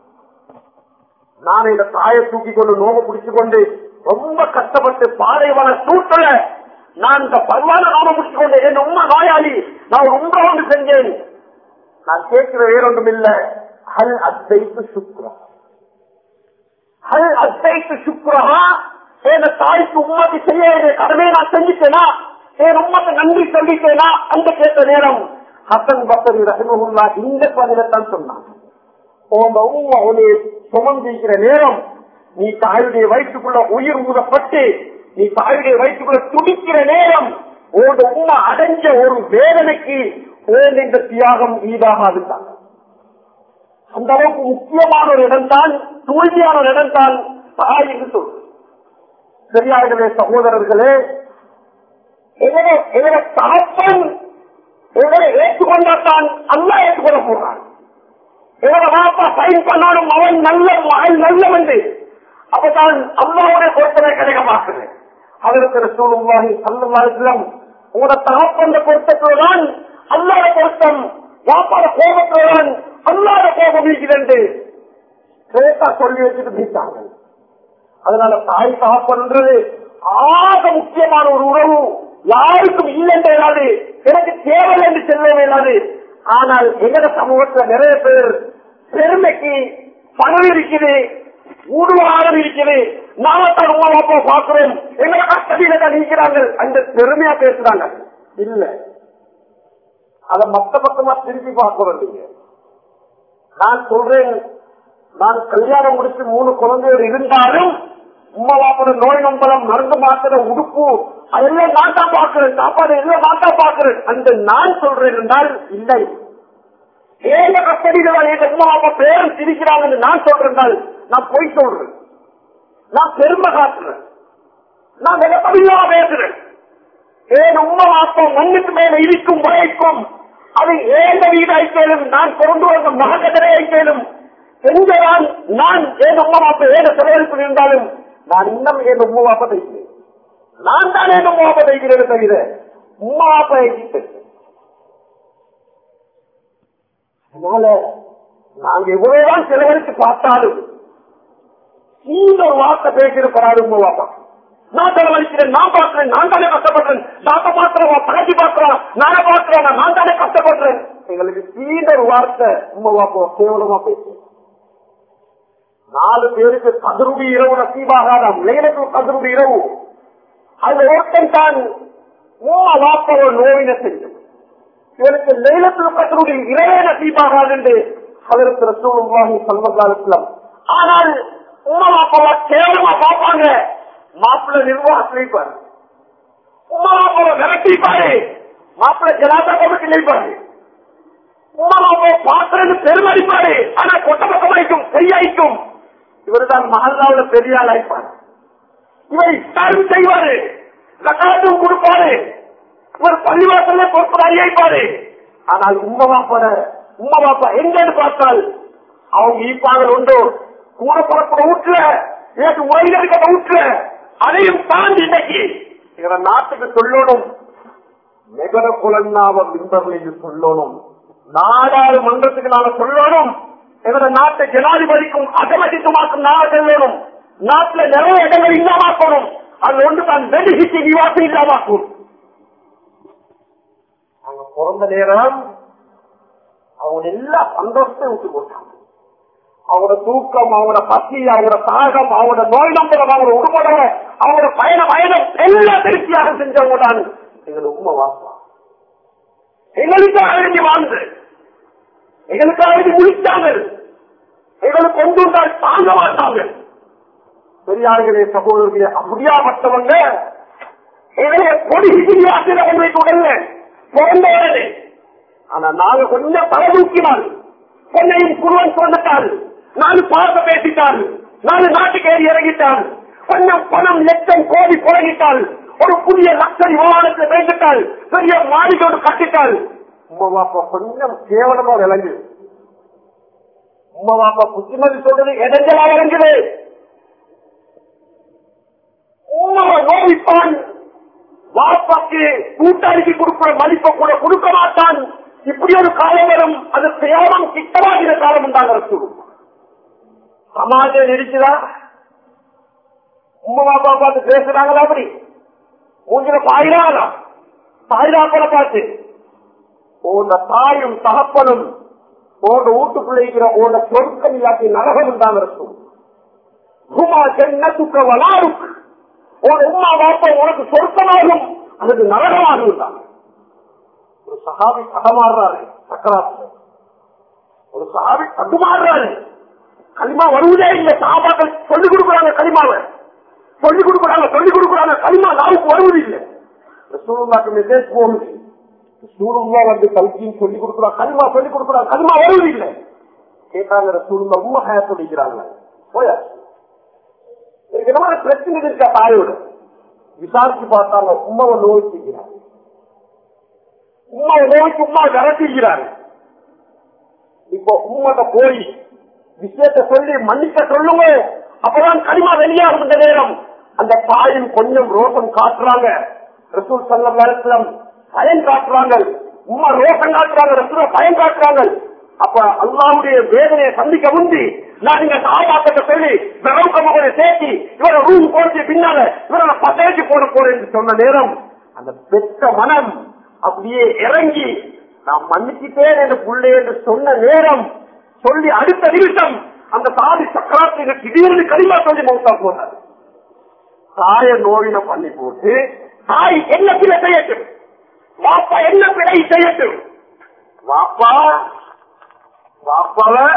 நான் இந்த தாயை தூக்கி கொண்டு நோக பிடிச்சு கொண்டு ரொம்ப கஷ்டப்பட்டு பாலைவன சூட்டல நான் இந்த பருவான நோக பிடிச்சு கொண்டு என் உண்மை நோயாளி நான் ரொம்ப ஒன்று செஞ்சேன் நான் கேட்கிற வேறொன்றும் இல்ல ஹல் அத்தைத்து சுக்ரா ஹல் அத்தைத்து சுக்ரா என் தாய்க்கு உண்மைக்கு செய்ய வேண்டிய கடமையை நான் செஞ்சுட்டேனா என் உண்மைக்கு நன்றி சொல்லிட்டேனா அந்த கேட்ட நேரம் ஹசன் பசரி ரஹிமஹுல்லா இந்த பதிலைத்தான் சொன்னான் உங்க உண்மை உன்னை சுமந்திருக்கிற நேரம் நீ தாயுடைய வயிற்றுக்குள்ள உயிர் ஊதப்பட்டு நீ தாயுடைய வயிற்றுக்குள்ள துடிக்கிற நேரம் உங்க உண்மை அடைஞ்ச ஒரு வேதனைக்கு உன் இந்த தியாகம் ஈடாகாதுதான் அந்த அளவுக்கு முக்கியமான ஒரு இடம் தான் தூய்மையான ஒரு இடம் தான் தாய் என்று சொல் சரியாகவே சகோதரர்களே எங்களை எங்களை தகப்பன் எங்களை ஏற்றுக்கொண்டாத்தான் அல்லா ஏற்றுக்கொள்ள போறான் எங்களை வாப்பா சைன் பண்ணாலும் அவன் நல்ல மகன் நல்லவன் என்று அப்பதான் அம்மாவுடைய பொருத்தனை கிடைக்க மாட்டேன் அதற்கு சூழ்நிலை சல்லம் உங்களோட தகப்பந்த பொருத்தத்துடன் அல்லாத பொருத்தம் வாப்பாட கோபத்துடன் அல்லாத கோபம் இருக்கிறது கேட்டா சொல்லி வச்சுட்டு பேசாங்க அதனால தாய் தகப்பன்றது ஆக முக்கியமான ஒரு உறவு யாருக்கும் இல்லை என்று இயலாது எனக்கு தேவை என்று செல்ல இயலாது ஆனால் எங்கட சமூகத்துல நிறைய பேர் பெருமைக்கு பணம் இருக்குது ஊடுவாரம் இருக்குது நாம தான் உமா அப்பா பார்க்கிறோம் எங்களை கஷ்டத்தில தான் இருக்கிறாங்க அந்த பெருமையா பேசுறாங்க இல்ல அதை மத்த பக்கமா திருப்பி பார்க்க வேண்டிய நான் சொல்றேன் நான் கல்யாணம் முடிச்சு மூணு குழந்தைகள் இருந்தாலும் உமா வாப்பட நோய் நம்பலம் மருந்து மாத்திர உடுப்பு அதெல்லாம் நான் தான் பார்க்கிறேன் சாப்பாடு எல்லாம் நான் தான் பார்க்கிறேன் அந்த நான் சொல்றேன் என்றால் இல்லை ஏங்க கஸ்டடியில் எங்க உமா வாப்பா பேரும் சிரிக்கிறாங்கன்னு நான் சொல்றேன் நான் பொய் சொல்றேன் நான் பெருமை காட்டுறேன் நான் விளப்படியா பேசுறேன் ஏன் உமா வாப்பா மண்ணுக்கு மேல இருக்கும் வரைக்கும் அது ஏந்த வீடு ஐக்கேலும் நான் பிறந்து வந்த மகக்கதரை ஐக்கேலும் எங்கதான் நான் ஏன் உமா வாப்பா ஏத செலவழிப்பு இருந்தாலும் நான் இன்னும் என் உமா வாப்பா தைக்கிறேன் நான் தான் என் உமா வாப்பா தைக்கிறேன் தவிர உமா வாப்பா தைக்கிறேன் அதனால நாங்க எவ்வளவுதான் செலவழித்து பார்த்தாலும் நீங்க ஒரு வார்த்தை பேசியிருப்பாரு உங்க வாப்பா நான் செலவழிக்கிறேன் நான் பார்க்கிறேன் நான் தானே கஷ்டப்படுறேன் தாத்தா பாக்குறவா தகச்சி பாக்குறா நானே பாக்குறேன் நான் தானே கஷ்டப்படுறேன் எங்களுக்கு தீண்ட ஒரு வார்த்தை உங்க வாப்பா கேவலமா பேசுறேன் நாலு பேருக்கு கதிருடி இரவு நசீபாகாதாம் லேனுக்கு கதிருடி இரவு அதுல ஒருத்தன் தான் உமா வாப்பாவை நோவின செஞ்சு இவனுக்கு லைலத்தில் கத்தருடைய இறைய நசீபாகாது என்று அதற்கு ரசூலுல்லாஹி ஸல்லல்லாஹு ஆனால் உமா வாப்பாவை கேவலமா பார்ப்பாங்க மாப்பிள்ள நிர்வாகத்தில் இருப்பாரு உமா வாப்பாவை விரட்டிப்பாரு மாப்பிள்ள ஜனாதா கமிட்டி நிற்பாரு உமா வாப்பாவை பாக்குறது பெருமதிப்பாரு ஆனா கொட்ட பக்கமாய்க்கும் செய்யாய்க்கும் இவர் தான் மகல்லாவோட பெரிய ஆள் ஆயிப்பாரு இவர் இஷ்டம் செய்வாரு ஜக்காத்தும் கொடுப்பாரு இவர் பள்ளிவாசல்ல பொறுப்பதாரி ஆயிப்பாரு ஆனால் உம்மா பாப்பாட உம்மா பாப்பா எங்கன்னு பார்த்தால் அவங்க ஈப்பாங்கள் உண்டு கூட பிறப்புற வீட்டுல எனக்கு உயிர் இருக்கிற வீட்டுல அதையும் தாண்டி இன்னைக்கு எங்க நாட்டுக்கு சொல்லணும் மெகர குலன்னாவ பின்பர்கள் சொல்லணும் நாடாளுமன்றத்துக்கு நாங்க சொல்லணும் எங்களோட நாட்டை ஜனாதிபதிக்கும் அகமதித்துமாக்கும் நாங்க சொல்லணும் நாட்டுல நிறைய இடங்கள் இல்லாமக்கணும் அது ஒன்று தான் வெடிகிச்சு விவாசம் இல்லாமக்கும் அவங்க பிறந்த நேரம் அவங்க எல்லா சந்தோஷத்தையும் விட்டு போட்டாங்க அவங்களோட தூக்கம் அவங்களோட பசி அவங்களோட தாகம் அவங்களோட நோய் நம்பரம் அவங்களோட உடுப்படம் அவங்களோட பயண பயணம் எல்லாம் திருப்தியாக செஞ்சவங்க தான் எங்களை உண்மை வாப்பா எங்களுக்காக வேண்டி வாழ்ந்து எங்களுக்காக வேண்டி முடிச்சாங்க எங்களுக்கு கொண்டு வந்தால் தாங்க மாட்டாங்க பெரியார்களே சகோதரர்களே அப்படியாப்பட்டவங்க எங்களை கொடி ஆசிரியர் கொண்டு உடனே பிறந்த உடனே ஆனா நாங்க கொஞ்சம் தலை தூக்கினால் கொஞ்சம் குருவன் சொன்னட்டால் நாலு பார்க்க பேசிட்டால் நாலு நாட்டுக்கு ஏறி இறங்கிட்டால் கொஞ்சம் பணம் லட்சம் கோடி புறகிட்டால் ஒரு புதிய லக்ஷரி விமானத்தை வைத்துட்டால் பெரிய மாளிகையோடு கட்டிட்டால் உமா பாப்பா கொஞ்சம் கேவலமா விளங்கு உமா பாப்பா புத்திமதி சொல்றது இடைஞ்சலா விளங்குது உமாவை நோவிப்பான் வாப்பாக்கு கூட்டாளிக்கு கொடுக்கிற மதிப்பை கூட கொடுக்க மாட்டான் இப்படி ஒரு காலம் வரும் அது தேவம் கிட்டமாகிற காலம் உண்டாங்க சமாஜம் இருக்குதா உமா பாப்பா பார்த்து பேசுறாங்களா அப்படி மூஞ்சில பாயிராங்களா பாயிராப்பல பார்த்து உன்ன தாயும் தகப்பனும் உன்னோட வீட்டுக்குள்ள இருக்கிற உன்னோட சொற்கள் இல்லாட்டி நரகம் உண்டாங்க இருக்கும் உமா சென்னத்துக்க வளாருக்கு உன் உமா பாப்பா உனக்கு சொர்க்கமாகும் அதுக்கு நரகமாகும் இருந்தாங்க ஒரு சகாவி தகமாறுறாரு சக்கராத்துல ஒரு சகாவி தடுமாறுறாரு களிமா வருவதே இல்லை சகாபாக்கள் சொல்லிக் கொடுக்குறாங்க களிமாவை சொல்லிக் கொடுக்குறாங்க சொல்லிக் கொடுக்குறாங்க களிமா நாவுக்கு வருவது இல்லை சூழ்நாட்டு மெசேஜ் போகுது சூழ்நிலை வந்து கல்வியும் சொல்லிக் கொடுக்குறாங்க களிமா சொல்லிக் கொடுக்குறாங்க களிமா வருவது இல்லை கேட்டாங்க சூழ்நிலை உண்மை ஹயத்துடிக்கிறாங்க போயா இதுக்கு என்ன மாதிரி பிரச்சனை இருக்கா தாயோட விசாரிச்சு பார்த்தாங்க உண்மாவை நோய்க்கிறாங்க உண்மாவை நோய்க்கு உமா விரட்டிக்கிறாங்க இப்போ உண்மத போய் விஷயத்தை சொல்லி மன்னிக்க சொல்லுங்க அப்பதான் களிமா வெளியாகும் இந்த நேரம் அந்த தாயும் கொஞ்சம் ரோசம் காட்டுறாங்க ரசூல் சல்லம் நேரத்திலும் பயன் காட்டுறாங்க உமா ரோசம் காட்டுறாங்க ரசூல பயன் காட்டுறாங்க அப்ப அல்லாவுடைய வேதனையை சந்திக்க முந்தி நான் இங்க சாபாக்கத்தை சொல்லி விரவுக்க மகளை சேர்த்தி இவரை ரூம் போட்டு பின்னால இவரை பசேஜி போட போறேன் என்று சொன்ன நேரம் அந்த பெற்ற மனம் அப்படியே இறங்கி நான் மன்னிச்சுட்டேன் என்று புள்ளே என்று சொன்ன நேரம் சொல்லி அடுத்த நிமிஷம் அந்த சாதி சக்கராத்துக்கு திடீர்னு களிமா சொல்லி மௌத்தா போனார் தாய நோயின பண்ணி போட்டு தாய் என்ன பிழை செய்யட்டும் பாப்பா என்ன பிழை செய்யட்டும் வாப்பா வாப்பாவ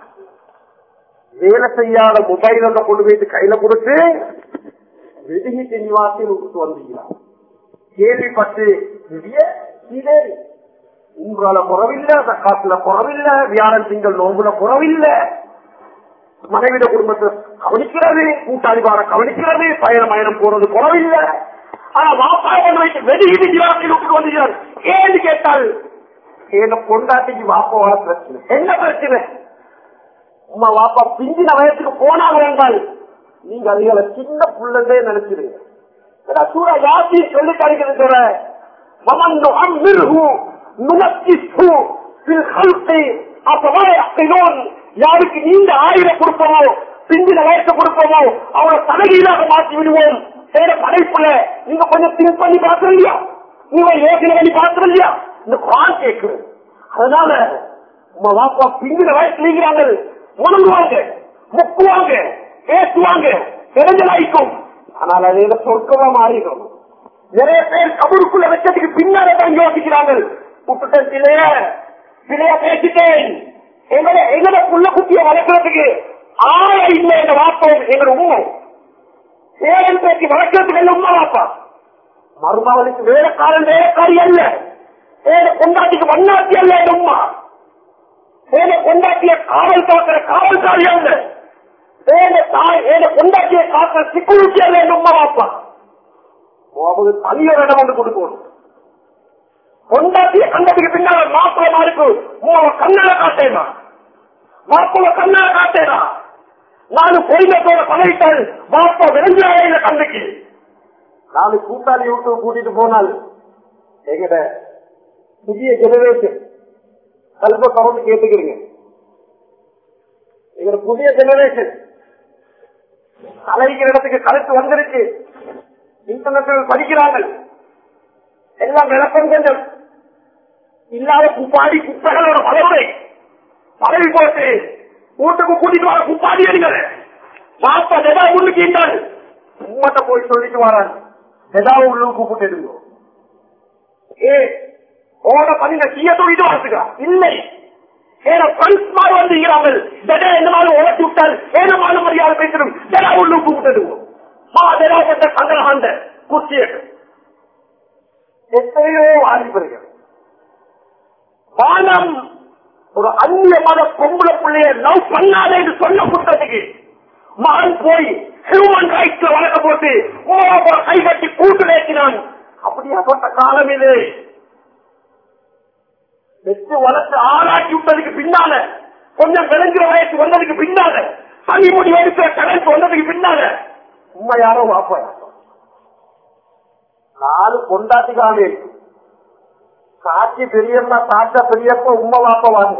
வேலை செய்யாத மொபைல் ஒன்றை கொண்டு போயிட்டு கையில கொடுத்து வெடிகி தெளிவாசி விட்டு வந்தீங்களா கேள்விப்பட்டு பெரிய இதே உங்களால குறவில்லை காசுல குறவில்லை வியாழன் திங்கள் நோம்புல குறவில்லை மனைவிட குடும்பத்தை கவனிக்கிறது கூட்டாளிபார கவனிக்கிறது பயணம் பயணம் போறது குறவில்லை ஆனா வாப்பா கொண்டு வைத்து வெடிகிட்டு ஜீவாசி விட்டு வந்தீர்கள் ஏன்னு கேட்டால் ஏன பொண்டாட்டிக்கு வாப்பாவால பிரச்சனை என்ன பிரச்சனை உமா வாப்பா பிஞ்சின வயசுக்கு போனாங்க என்றால் நீங்க அதுகளை சின்ன புள்ளதே நினைச்சிருங்க ஏன்னா சூரா யாசி சொல்லி தருகிறது ومن نعمره ننكسه في الخلق أفلا يعقلون யாருக்கு நீண்ட ஆயிரம் கொடுப்போமோ பிந்தின வயசு கொடுப்போமோ அவரை தலைகீழாக மாற்றி விடுவோம் செய்யற படைப்புல நீங்க கொஞ்சம் திங்க் பண்ணி பாக்குறது இல்லையா நீங்க யோசனை பண்ணி பாக்குறது இல்லையா இந்த குரான் கேட்குது அதனால உங்க வாப்பா பிந்தின வயசு நீங்கிறாங்க முணங்குவாங்க முக்குவாங்க பேசுவாங்க தெரிஞ்சலாய்க்கும் ஆனால் அது சொர்க்கமா மாறிடும் நிறைய பேர் கபருக்குள்ள வச்சதுக்கு பின்னால தான் யோசிக்கிறாங்க விட்டுட்டேன் பிள்ளைய பிள்ளைய பேசிட்டேன் எங்களை எங்களை புள்ள குட்டிய வளர்க்கறதுக்கு ஆள இல்லை எங்க வாப்போம் எங்களோட உண்மை சேரன் பேசி வளர்க்கறதுக்கு எல்லாம் உண்மை வாப்பா மருமகளுக்கு வேலைக்காரன் வேலைக்காரி அல்ல சேர கொண்டாட்டிக்கு வண்ணாட்டி அல்ல எங்க உமா சேர கொண்டாட்டிய காவல் காக்கிற காவல்காரி அல்ல சேர தாய் ஏன கொண்டாட்டிய காக்கிற செக்யூரிட்டி அல்ல எங்க உமா வாப்பா அவங்க தனியொரு இடம் வந்து கொடுக்கணும் கொண்டாட்டிய கண்டதுக்கு பின்னால மாப்பிள்ள மாறிக்கு உங்க கண்ணால காட்டேனா மாப்பிள்ள கண்ணால காட்டேனா நாலு பொய்மத்தோட பழகிட்டால் மாப்பா விரைஞ்சாலே இந்த கண்ணுக்கு நாலு கூட்டாளி விட்டு கூட்டிட்டு போனால் எங்கிட்ட புதிய ஜெனரேஷன் கல்ப கவர்ந்து கேட்டுக்கிறீங்க எங்க புதிய ஜெனரேஷன் தலைக்கிற இடத்துக்கு கருத்து வந்துருச்சு இன்டர்நெட்டில் படிக்கிறார்கள் எல்லாம் விளக்கம் கொஞ்சம் இல்லாத குப்பாடி குப்பைகளோட பலவுரை பதவி போட்டு வீட்டுக்கு கூட்டிட்டு வர குப்பாடி அடிகள் பாப்பா ஜெதா உள்ளு கேட்டால் உம்மட்ட போய் சொல்லிட்டு வரான் ஜெதா உள்ளு கூப்பிட்டு எடுங்க ஏ ஓட பண்ணின சீய தொழிட்டு வரதுக்கா இல்லை ஏன ஃப்ரெண்ட்ஸ் மாதிரி வந்துகிறார்கள் ஜெடா என்ன மாதிரி உழைச்சி விட்டால் ஏன மாதிரி மரியாதை பேசணும் ஜெடா உள்ளு கூப்பிட்டு எடுங்க மா ஜெடா பட்ட சங்கரகாண்ட குர்ச்சியட்டு எத்தனையோ வாலிபர்கள் வானம் ஒரு அந்நிய மத பொம்பளை பிள்ளைய லவ் பண்ணாதே என்று சொல்ல குற்றத்துக்கு மகன் போய் ஹியூமன் ரைட்ஸ் வழக்க போட்டு உமா கை கட்டி கூட்டு நேற்றினான் அப்படியா சொன்ன காலம் இது பெற்று வளர்த்து ஆளாக்கி விட்டதுக்கு பின்னால கொஞ்சம் விளைஞ்சிற வயசு வந்ததுக்கு பின்னால தனி முடி எடுக்கிற கரண்ட் வந்ததுக்கு பின்னால உண்மை யாரோ வாப்பா நாலு கொண்டாட்டிக்காவே சாட்சி பெரியம்மா சாச்சா பெரியப்பா உண்மை வாப்ப வாங்க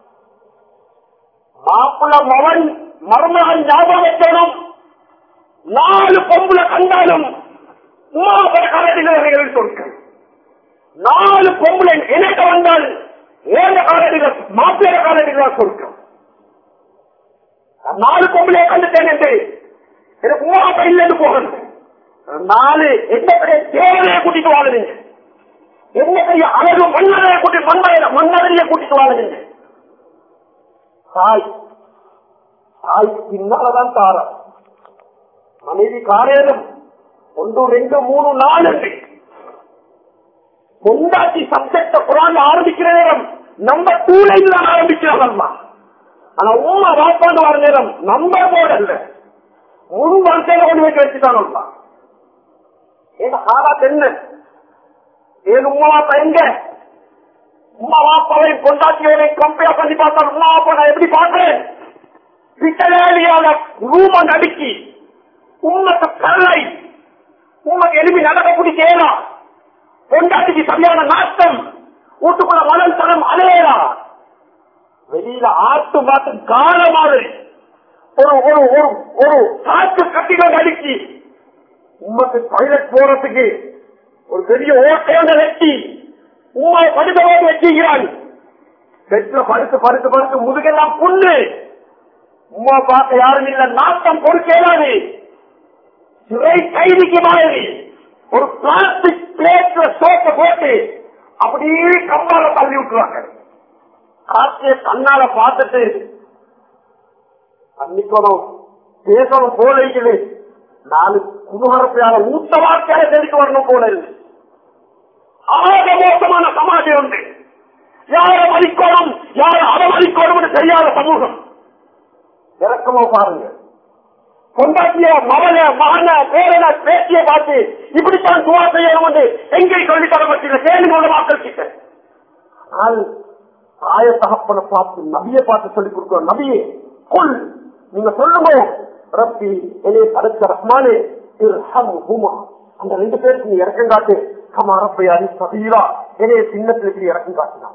மாப்பிள்ள மகன் மருமகன் ஞாபகம் வைக்கணும் நாலு பொம்புல கண்டாலும் உமாபர காலடிகள் சொல்லுங்க நாலு பொம்புல எனக்கு வந்தால் ஏழு காலடிகள் மாப்பிள்ள காலடிகள் சொல்லுங்க நாலு பொம்பளை கண்டுட்டேன் என்று எனக்கு உமா இல்லைன்னு போகணும் நாலு என்ன பெரிய தேவையை கூட்டிட்டு வாழுறீங்க என்ன பெரிய அழகு மன்னரையை கூட்டி மண்மையில மன்னரையை கூட்டிட்டு வாழுறீங்க தாய் தாய் பின்னாலதான் தாரம் மனைவி காரேனும் ஒன்று ரெண்டு மூணு நாலு கொண்டாட்டி சப்ஜெக்ட குரான் ஆரம்பிக்கிற நேரம் நம்ம டூலைன் தான் ஆரம்பிக்கிறாங்கம்மா ஆனா உமா வாப்பாண்டு வர நேரம் நம்ம போடல முழு வரிசையில கொண்டு போய் வச்சுட்டாங்கம்மா ஏன் ஆராத் என்ன ஏன் உமா வாப்பா எங்க உமா வாப்பாவை கொண்டாட்டியோட கம்பேர் பண்ணி பார்த்தா உமா வாப்பா நான் எப்படி பார்க்கிறேன் பித்தளையால ரூம நடுக்கி உம்மத்த கல்லை உமக்கு எலும்பி நடக்க பிடிச்சேனா பொண்டாட்டிக்கு சரியான நாட்டம் வீட்டுக்குள்ள மணல் தரம் அலையரா வெளியில ஆட்டு மாட்டு கால மாதிரி ஒரு ஒரு ஒரு ஒரு காற்று கட்டிகள் அடுக்கி உமக்கு டாய்லெட் போறதுக்கு ஒரு பெரிய ஓட்டையான வெட்டி உமா படுத்தவோடு வச்சுக்கிறான் பெட்ல படுத்து படுத்து படுத்து முதுகெல்லாம் புண்ணு உமா பார்க்க யாரும் இல்ல நாட்டம் பொறுக்கேலாது சிறை கைதிக்கு மாதிரி ஒரு பிளாஸ்டிக் பிளேட்ல சோப்பை போட்டு அப்படியே கம்பால தள்ளி விட்டுருவாங்க காட்சியை கண்ணால பார்த்துட்டு அன்னைக்கணும் பேசணும் போல இருக்குது நாலு குமுகரப்பையால ஊத்த வார்த்தையால தெரிவித்து வரணும் போல இருக்கு ஆக மோசமான சமாஜம் உண்டு யார மதிக்கணும் யார அவமதிக்கணும் தெரியாத சமூகம் இறக்கமா பாருங்க கொண்டாட்டிய மவன மகன பேரன பேச்சிய பார்த்து இப்படித்தான் துவா செய்யணும் என்று எங்கே சொல்லி தரப்பட்டிருக்க கேள்வி உள்ள மக்கள் கிட்ட ஆனால் தாய தகப்பனை பார்த்து நபியை பார்த்து சொல்லிக் கொடுக்கிறோம் நபியே கொள் நீங்க சொல்லுங்க ரப்பி என்னை தடுத்த ரஹ்மானே ஹுமா அந்த ரெண்டு பேருக்கு நீ இறக்கம் காட்டு கமா ரப்பை அரி சபீலா என்னைய சின்னத்திற்கு இறக்கம் காட்டினான்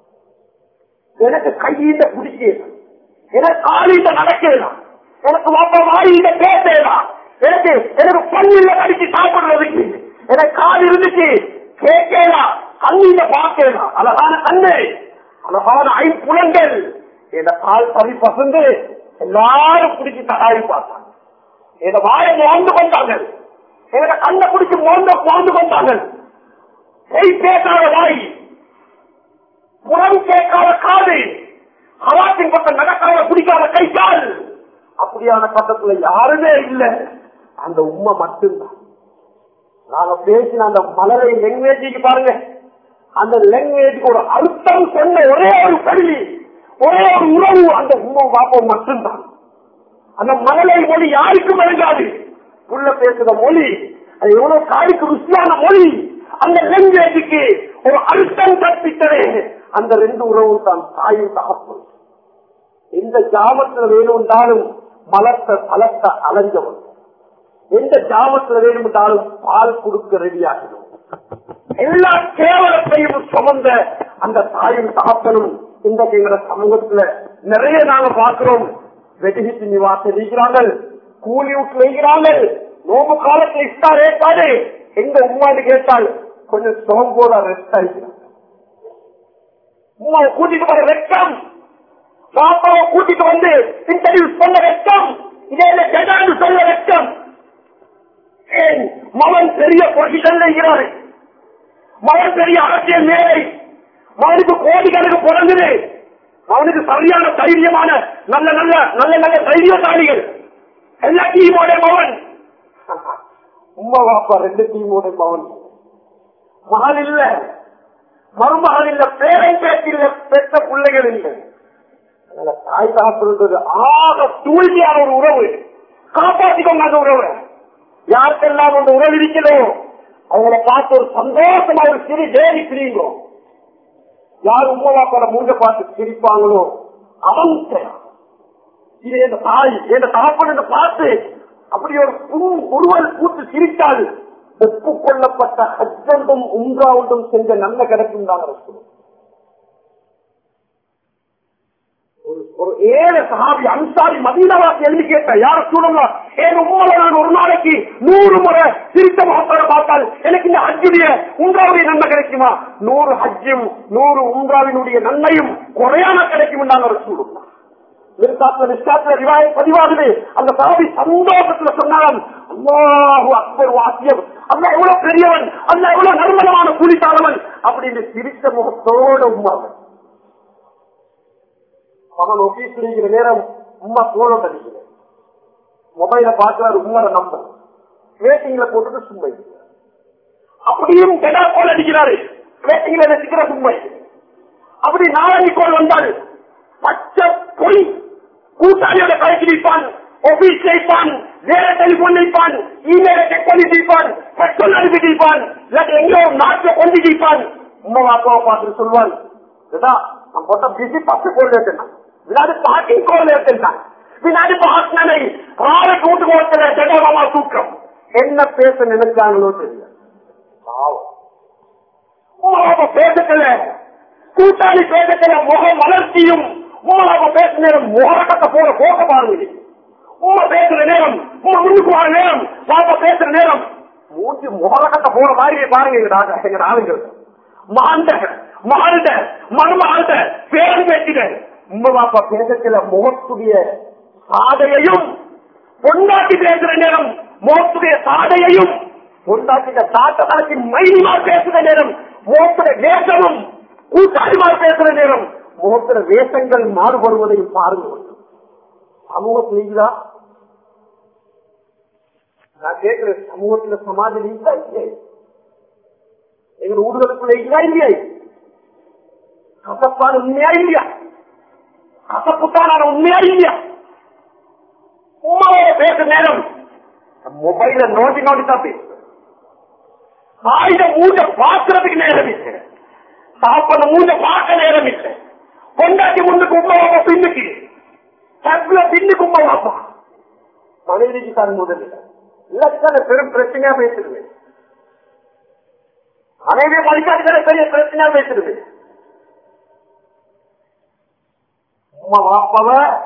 எனக்கு கையில பிடிக்கலாம் எனக்கு காலில நடக்கலாம் எனக்கு வாப்ப வாயில பேசலாம் எனக்கு எனக்கு பள்ளியில கடிச்சு சாப்பிடுறதுக்கு எனக்கு கால் இருந்துச்சு கேட்கலாம் கண்ணில பார்க்கலாம் அழகான கண்ணு அழகான ஐம்புலங்கள் என் கால் சரி பசந்து எல்லாரும் பிடிச்சி தடாவி பார்த்தாங்க என் வாயை மோந்து கொண்டாங்க என்னோட கண்ணை பிடிச்சி மோந்த மோந்து கொண்டாங்க கை பேசாத வாய் புறம் கேட்காத காது ஹவாத்தின் பக்கம் நடக்காத பிடிக்காத கை கால் அப்படியான பக்கத்துல யாருமே இல்லை அந்த உண்மை மட்டும்தான் நாங்க பேசின அந்த மலரை லாங்குவேஜுக்கு பாருங்க அந்த லாங்குவேஜுக்கு ஒரு அர்த்தம் சொன்ன ஒரே ஒரு கல்வி ஒரே ஒரு உறவு அந்த உண்மை பாப்பம் மட்டும்தான் அந்த மலரை மொழி யாருக்கும் விளங்காது உள்ள பேசுற மொழி அது எவ்வளவு காய்க்கு ருசியான மொழி அந்த லாங்குவேஜுக்கு ஒரு அர்த்தம் கற்பித்ததே அந்த ரெண்டு உறவும் தான் தாயும் தகப்பன் எந்த ஜாமத்துல வேணும்னாலும் மலர்த்த பலத்த அலைஞ்சவன் எந்த ஜாமத்துல வேணும்னாலும் பால் கொடுக்க ரெடியாகணும் எல்லா கேவலத்தையும் சுமந்த அந்த தாயும் தகப்பனும் இன்றைக்கு எங்க சமூகத்துல நிறைய நாங்க பார்க்கிறோம் வெடிகிட்டு நிவாசம் இருக்கிறாங்க கூலி விட்டு வைக்கிறாங்க நோம்பு காலத்துல இஷ்டார் ஏற்பாடு எங்க உமான்னு கேட்டால் கொஞ்சம் சுகம் போல ரெஸ்ட் ஆகிக்கிறாங்க உமாவை கூட்டிட்டு வர வெட்கம் பாப்பாவை கூட்டிட்டு வந்து இன்டர்வியூ சொல்ல வெட்கம் இதே ஜெடான்னு சொல்ல வெட்கம் ஏன் மகன் பெரிய பொசிஷன்ல இருக்கிறாரு மகன் பெரிய அரசியல் மேலை மகனுக்கு கோடிக்கணக்கு பிறந்தது அவனுக்கு சரியான தைரியமான நல்ல நல்ல நல்ல நல்ல தைரியசாலிகள் எல்லா டீமோட மகன் உமா பாப்பா ரெண்டு டீமோட மகன் மகன் இல்ல மருமகன் இல்ல பேரை பேச்சில்ல பெற்ற பிள்ளைகள் இல்லை அதனால தாய் தகப்பன்றது ஆக தூய்மையான ஒரு உறவு காப்பாற்றிக்கோங்க அந்த உறவு யாருக்கெல்லாம் அந்த உறவு இருக்கிறதோ அவங்கள பார்த்து ஒரு சந்தோஷமா ஒரு சிறு தேவி பிரியுங்கோ யார் உண்மைவாப்பாட மூஞ்ச பார்த்து சிரிப்பாங்களோ அவன் இது என் தாய் என் தகப்பன் பார்த்து அப்படி ஒரு புண் உருவல் பூத்து சிரித்தால் ஒப்புக்கொள்ளப்பட்ட ஹஜ்ஜொன்றும் உங்கா ஒன்றும் செஞ்ச நல்ல கிடைக்கும் தான் இருக்கும் ஒரு ஒரு ஏழு சகாபி அன்சாரி மதீனவாசி எழுதி கேட்ட யார சூழலாம் ஏன் உங்களை நான் ஒரு நாளைக்கு நூறு முறை சிரித்த முகத்தோட பார்த்தால் எனக்கு இந்த ஹஜ்ஜுடைய உங்காவுடைய நன்மை கிடைக்குமா நூறு ஹஜ்ஜும் நூறு உங்காவினுடைய நன்மையும் குறையாம கிடைக்கும் நாங்க ஒரு சூழலாம் பதிவாகுது அந்த சாதி சந்தோஷத்துல சொன்னாலும் அல்லாஹு அக்பர் வாக்கியம் அல்ல எவ்வளவு பெரியவன் அல்ல எவ்வளவு நர்மலமான கூலித்தாளவன் அப்படின்னு சிரித்த முகத்தோட உமாவன் அவன் ஒபீஸ் இருக்கிற நேரம் உமா போனோம் அடிக்கிறேன் மொபைல பாக்குறாரு உம்மர நம்பர் வேட்டிங்ல போட்டுட்டு சும்மை அப்படியும் கெடா கோல் அடிக்கிறாரு வேட்டிங்ல வச்சுக்கிற சும்மை அப்படி நாலஞ்சு கோல் வந்தால் பச்சை பொய் கூட்டாளியோட கடைக்கு நிற்பான் ஆபீஸ் வைப்பான் வேற டெலிபோன் வைப்பான் இமெயில செக் பண்ணி தீப்பான் பெட்ரோல் அனுப்பி தீப்பான் இல்லாட்டி எங்கேயோ நாட்டில் கொண்டு தீப்பான் உமா அப்பாவை பார்த்துட்டு சொல்வான் இதுதான் நான் போட்ட பிஸி பத்து கோல் எடுத்துட்டான் வினாடி பார்க்கிங் கோல் எடுத்துட்டான் வினாடி பார்க்கனை ராவை கூட்டு கோலத்துல ஜெகவமா தூக்கம் என்ன பேச நினைச்சாங்களோ தெரியல பாவம் உமாவை பேசத்துல கூட்டாளி பேசத்துல முகம் வளர்ச்சியும் உமாவை பேசுற நேரம் முகக்கத்தை போற போக்க பாருங்க உமா பேசுற நேரம் உமா முன்னுக்கு வர நேரம் பாப்பா பேசுற நேரம் மூஞ்சி முகக்கத்தை போற மாதிரி பாருங்க எங்க ராஜா எங்க ஆளுங்கள் மாண்ட மாண்ட மருமாண்ட பேரன் பேசிட உமா பாப்பா பேசத்துல முகத்துடைய சாதையையும் பொண்டாட்டி பேசுற நேரம் முகத்துடைய சாதையையும் பொண்டாட்டிட்ட தாட்டத்தாக்கி மைனிமா பேசுற நேரம் முகத்துடைய நேசமும் கூட்டாளிமார் பேசுற நேரம் முகத்துல வேஷங்கள் மாறுபடுவதையும் பாருங்க சமூகத்தில் நீங்களா நான் கேட்கிறேன் சமூகத்துல சமாஜ நீங்களா இல்லையா எங்க ஊர்களுக்குள்ள இல்லையா இல்லையா கசப்பான உண்மையா இல்லையா கசப்புத்தான உண்மையா இல்லையா உண்மையோட பேச நேரம் மொபைல நோண்டி நோண்டி தான் பேசுறேன் ஆயுத மூஞ்ச பாக்குறதுக்கு நேரம் இல்லை சாப்பிட மூஞ்ச பார்க்க நேரம் இல்லை கொண்டாட்டி முன்னுக்கு உண்மை வாப்பா பின்னுக்கு தகுல பின்னுக்கு உண்மை வாப்பா மனைவிக்கு தான் முதல் இல்லாட்டி பெரும் பிரச்சனையா பேசிடுவேன் மனைவியை மதிக்காது பெரிய பிரச்சனையா பேசிடுவேன் உமா வாப்பாவ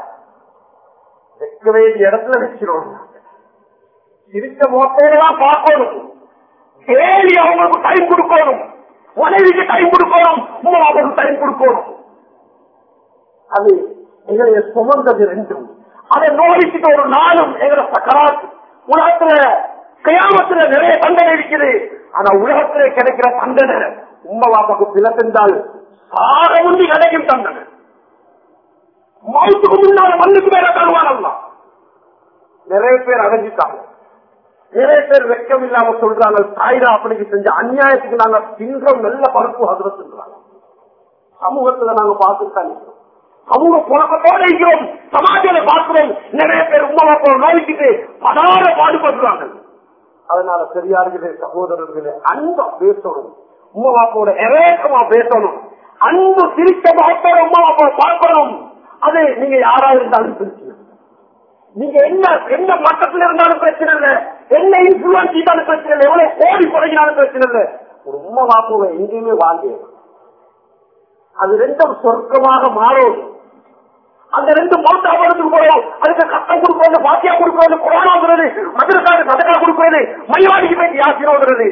வைக்க வேண்டிய இடத்துல வச்சிடும் சிரிச்ச மோட்டையெல்லாம் பார்க்கணும் டெய்லி அவங்களுக்கு டைம் கொடுக்கணும் மனைவிக்கு டைம் கொடுக்கணும் உமா வாப்பாவுக்கு டைம் கொடுக்கணும் அது எங்களுடைய சுமந்தது ரெண்டும் அதை நோடிச்சுட்டு ஒரு நாளும் எங்களை சக்கராத் உலகத்துல கியாமத்துல நிறைய தண்டனை இருக்குது ஆனா உலகத்திலே கிடைக்கிற தண்டனை உண்மை வாப்பாக்கு பிளத்திருந்தால் சாக முந்தி கிடைக்கும் தண்டனை மவுத்துக்கு முன்னால மண்ணுக்கு மேல தருவானல்லாம் நிறைய பேர் அடைஞ்சிட்டாங்க நிறைய பேர் வெக்கம் இல்லாம சொல்றாங்க தாயிரா அப்படிக்கு செஞ்ச அநியாயத்துக்கு நாங்க தின்றோம் நல்ல பருப்பு அதுவத்துன்றாங்க சமூகத்துல நாங்க பார்த்துட்டு தான் இருக்கிறோம் சமூக புழக்கத்தோட இருக்கிறோம் சமாஜத்தை பார்க்கிறோம் நிறைய பேர் உமா அப்பா நோய்க்கிட்டு படாத பாடுபடுறாங்க அதனால பெரியார்களே சகோதரர்களே அன்பா பேசணும் உமா பாப்பாவோட இறக்கமா பேசணும் அன்பு சிரிச்ச பாப்போட உமா பாப்பா பார்க்கணும் அது நீங்க யாரா இருந்தாலும் பிரச்சனை நீங்க என்ன எந்த மட்டத்தில் இருந்தாலும் பிரச்சனை இல்ல என்ன இன்ஃபுளுன்ஸ் செய்தாலும் பிரச்சனை இல்லை எவ்வளவு கோடி குறைஞ்சினாலும் பிரச்சனை இல்லை ஒரு உமா பாப்பாவை எங்கேயுமே வாழ்ந்தேன் அது ரெண்டும் சொர்க்கமாக மாறும் அந்த ரெண்டு மௌத்தா படத்துக்கு போறோம் அதுக்கு கட்டம் கொடுக்கறது பாத்தியா கொடுக்கறது குரானாங்கிறது மதுரக்காக சதக்கா கொடுக்கறது மைவாடிக்கு போய் யாசினோங்கிறது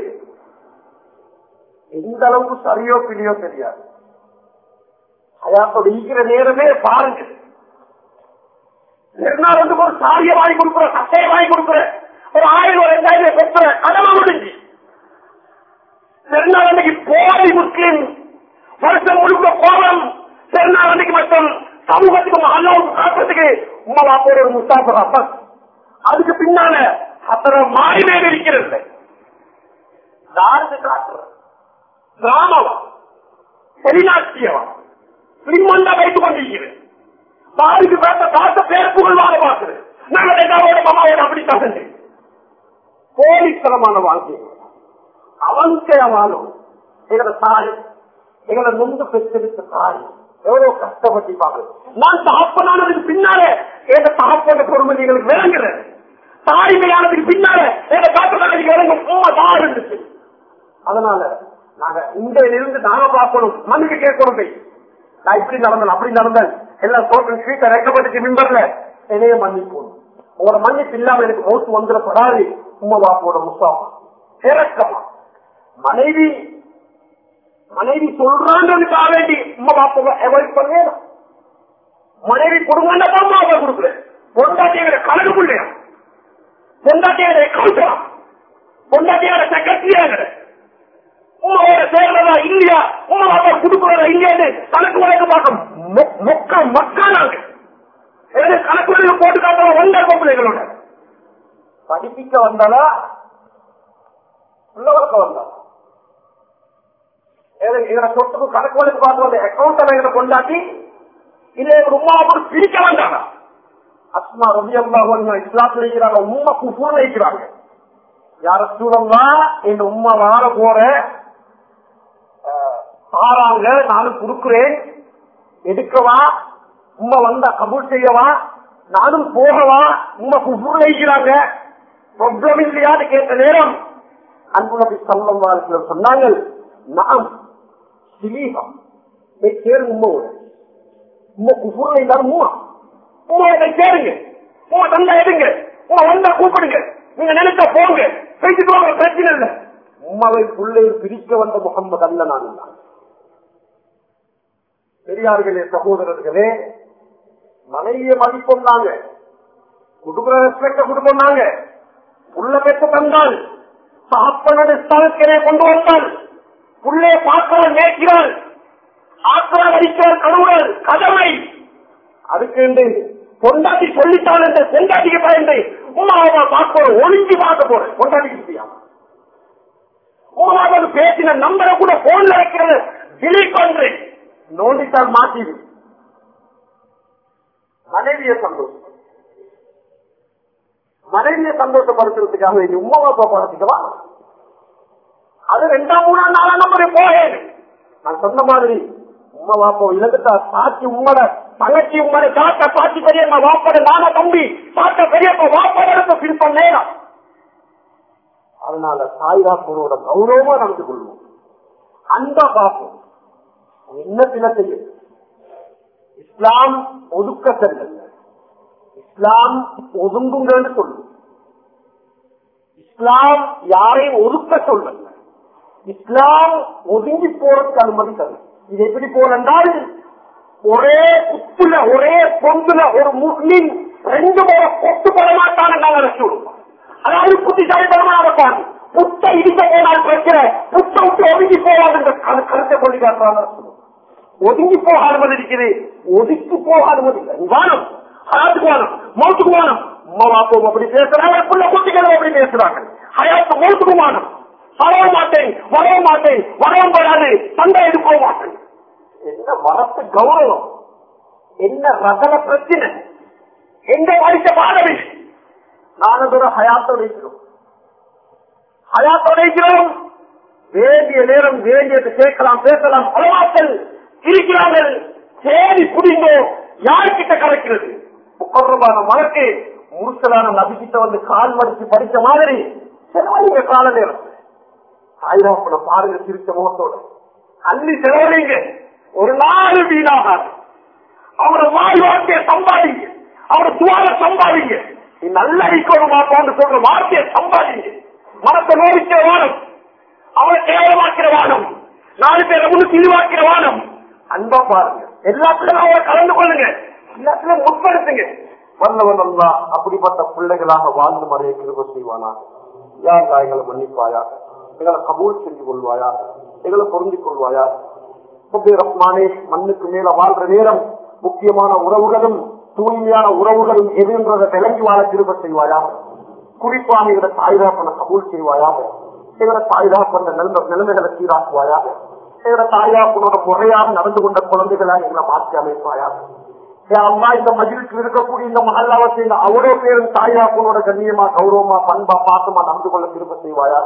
எந்த அளவுக்கு சரியோ பிடியோ தெரியாது அதாவது இருக்கிற நேரமே பாருங்க நெருநாள் வந்து ஒரு சாரியை வாங்கி கொடுக்குற சட்டையை வாங்கி கொடுக்குற ஒரு ஆயிரம் ஒரு ரெண்டாயிரம் பெற்ற கடமை முடிஞ்சு நெருநாள் அன்னைக்கு போலி முஸ்லிம் வருஷம் முழுக்க கோபம் பெருநாள் அன்னைக்கு மட்டும் சமூகத்துக்கு அல்லாவுக்கு காட்டுறதுக்கு உமா வாப்போட ஒரு முஸ்தாபர் அப்பா அதுக்கு பின்னால அத்தனை மாறி மேல இருக்கிறது யாருக்கு காட்டுற கிராமம் வெளிநாட்டியவன் பின்மண்டா வைத்துக் கொண்டிருக்கிறேன் பாருக்கு பேச காத்த பேர் புகழ்வாக பார்க்கிறேன் நாங்கள் எல்லாரோட மாமாவோட அப்படி தகுந்து போலித்தனமான வாழ்க்கை அவன்கைய வாழும் எங்களோட தாய் எங்களை நொந்து பெற்றெடுத்த தாய் எவ்வளவு கஷ்டப்பட்டிருப்பாங்க நான் தகப்பனானதுக்கு பின்னாலே எங்க தகப்பன பொறுமை எங்களுக்கு விளங்குறேன் தாய்மையானதுக்கு பின்னால எங்க காப்பனானதுக்கு விளங்கும் உண்மை தான் இருந்துச்சு அதனால நாங்க இந்த இருந்து நாங்க பார்க்கணும் மனுக்கு கேட்கணும் போய் நான் இப்படி நடந்தேன் அப்படி நடந்தேன் எல்லாம் தோட்டம் ஸ்வீட்டை ரெக்கப்பட்டுச்சு மிம்பர்ல என்னைய மன்னிப்போம் உங்களோட மன்னிப்பு இல்லாம எனக்கு மௌத்து வந்துடப்படாது உமா பாப்போட முஸ்தாபா இறக்கமா மனைவி மனைவி சொல்றான்றதுக்காக வேண்டி உமா பாப்பாவை அவாய்ட் பண்ணேன் மனைவி கொடுங்கன்னா தான் மாப்பா கொடுக்குறேன் பொண்டாட்டியோட கணக்கு பிள்ளையா பொண்டாட்டியோட கவுண்டரா பொண்டாட்டியோட செக்ரட்டரியாங்கிற உமாவோட சேர்றதா இல்லையா உமா பாப்பா கொடுக்குறதா இல்லையான்னு கணக்கு வழக்கு பார்க்க மொக்க மக்கா நாங்க கணக்கு வழக்கு போட்டு காட்டுற வந்த பிள்ளைகளோட படிப்பிக்க வந்தாலா உள்ளவர்க்க வந்தாலா இதுல சொத்துக்கு கணக்கு வழக்கு பார்த்து வந்த அக்கௌண்ட் எங்களை கொண்டாட்டி இல்ல எங்க உமா அப்படி பிரிக்க வந்தாங்க அஸ்மா ரவி அல்லாஹ் இஸ்லாத்துல இருக்கிறாங்க உண்மை குஃபூர் வைக்கிறாங்க யார சூழல்லா எங்க உமா வார போற பாராங்க நானும் கொடுக்கிறேன் எடுக்கவா உமா வந்தா கபூல் செய்யவா நானும் போகவா உமா குஃபூர் வைக்கிறாங்க ப்ராப்ளம் இல்லையான்னு கேட்ட நேரம் அன்பு நபி சல்லம் சொன்னாங்க நாம் சிலீகம் சேரு உண்மையோட உண்மை குஃபூர்ல இருந்தாலும் உமா உங்களை சேருங்க உங்க தந்தா எடுங்க உங்க வந்தா கூப்பிடுங்க நீங்க நினைச்சா போங்க பேசிட்டு போங்க பிரச்சனை இல்ல உமாவை பிள்ளை பிரிக்க வந்த முகம்மது அல்ல நான் தான் பெரியார்களே சகோதரர்களே மனைவியை மதிப்போம் நாங்க குடும்ப ரெஸ்பெக்ட கொடுப்போம் நாங்க உள்ள பெற்ற தந்தால் சாப்பனது ஸ்தலத்திலே கொண்டு வந்தால் உள்ளே பார்க்கிறாள் நேர்க்கிறாள் ஆக்கிரம் அடிக்கிற கழுவுறல் கடமை அதுக்கு பொண்டாட்டி சொல்லிட்டாள் என்று பொண்டாட்டிக்கு பயந்து உமாவை பார்க்க ஒளிஞ்சு பார்க்க போறேன் பொண்டாட்டிக்கு முடியாது மூணாவது பேசின நம்பரை கூட போன்ல வைக்கிறது டிலீட் பண்றேன் நோண்டித்தால் மாத்திடு மனைவிய சந்தோஷம் மனைவிய சந்தோஷப்படுத்துறதுக்காக வேண்டி உமா பாப்பா படுத்திக்கவா அது ரெண்டாம் மூணாம் நாலாம் நம்பரை போயேன் நான் சொன்ன மாதிரி உமா பாப்பா இழந்துட்டா சாட்சி உம்மட தங்கச்சி உம்மட தாத்தா பாட்டி பெரியம்மா வாப்பட நானா தம்பி தாத்தா பெரியப்பா வாப்பட எடுத்து ஃபீல் பண்ணேன் அதனால சாய்ராப்பூரோட கௌரவமா நடந்து கொள்வோம் அன்பா பார்ப்போம் என்ன சில செய்யும் இஸ்லாம் ஒதுக்க செல்லல இஸ்லாம் ஒதுங்குங்கன்னு சொல்லும் இஸ்லாம் யாரையும் ஒதுக்க சொல்லல இஸ்லாம் ஒதுங்கி போறதுக்கு அனுமதி தரும் இது எப்படி போறென்றால் ஒரே உப்புல ஒரே பொங்குல ஒரு முஸ்லிம் ரெண்டு முறை கொட்டு போட மாட்டான நாங்க ரசி விடுவோம் அதாவது புத்திசாலித்தனமா இருப்பாங்க புத்த இடிக்க போனால் பிரச்சனை புத்த விட்டு ஒதுங்கி போவாது என்ற கரு- கருத்தை கொண்டு காட்டுறாங்க ஒதுங்கி போக அனுமதி இருக்குது ஒதுக்கி போக அனுமதி இல்லை நீ வானம் ஹயாத்துக்கு வானம் மௌத்துக்கு வானம் அம்மா பாப்போம் அப்படி பேசுறாங்க புள்ள குட்டிகளும் அப்படி பேசுறாங்க ஹயாத்து மௌத்துக்கு வானம் வரவே மாட்டேன் வரவே மாட்டேன் வரவும் வராது சண்டை எடுக்க மாட்டேன் என்ன மரத்து கௌரவம் என்ன ரசன பிரச்சனை எந்த படித்த பாடவி நானதொரு ஹயாத்தோட இருக்கிறோம் ஹயாத்தோட இருக்கிறோம் வேண்டிய நேரம் வேண்டியது கேட்கலாம் பேசலாம் பலவாக்கள் இருக்கிறார்கள் தேடி புரிந்தோ யாருக்கிட்ட கலக்கிறது முக்கரமான மலக்கு முருசலான நபிக்கிட்ட வந்து கால் மடிச்சு படிச்ச மாதிரி செலவழிங்க கால நேரம் சாயிராப்பன பாருங்க சிரிச்ச முகத்தோட அள்ளி செலவழிங்க ஒரு நாள் வீணாகாது அவரோட வாய் வார்த்தையை சம்பாதிங்க அவரோட துவார சம்பாதிங்க நீ நல்ல ஐக்கோடு மாப்பான்னு சொல்ற வார்த்தையை சம்பாதிங்க மனத்தை நோடிக்கிற வானம் அவரை கேவலமாக்கிற வானம் நாலு பேரை முன்னு தீர்வாக்கிற வானம் அன்பா பாருங்க எல்லாத்துலயும் அவரை கலந்து கொள்ளுங்க எல்லாத்துலயும் முற்படுத்துங்க வல்லவன் அல்லா அப்படிப்பட்ட பிள்ளைகளாக வாழ்ந்து மறைய கிருப செய்வானாக யார் தாய்களை மன்னிப்பாயாக எங்களை கபூல் செஞ்சு கொள்வாயாக எங்களை பொருந்திக் கொள்வாயாக ரப்பே ரஹ்மானே மண்ணுக்கு மேல வாழ்ற நேரம் முக்கியமான உறவுகளும் தூய்மையான உறவுகளும் எதுன்றதை விளங்கி வாழ திரும்ப செய்வாயாக குறிப்பாக எங்களை தாய்தாப்பன கபூல் செய்வாயாக எங்களை தாய்தாப்பன நிலைமை நிலைமைகளை சீராக்குவாயாக எங்களை தாய்தாப்பனோட முறையாக நடந்து கொண்ட குழந்தைகளாக எங்களை மாற்றி அமைப்பாயாக யா அம்மா இந்த மஜிலுக்கு இருக்கக்கூடிய இந்த மகல்லாவை சேர்ந்த அவ்வளவு பேரும் தாய்தாப்பனோட கண்ணியமா கௌரவமா பண்பா பாசமா நடந்து கொள்ள திரும்ப செய்வாயாக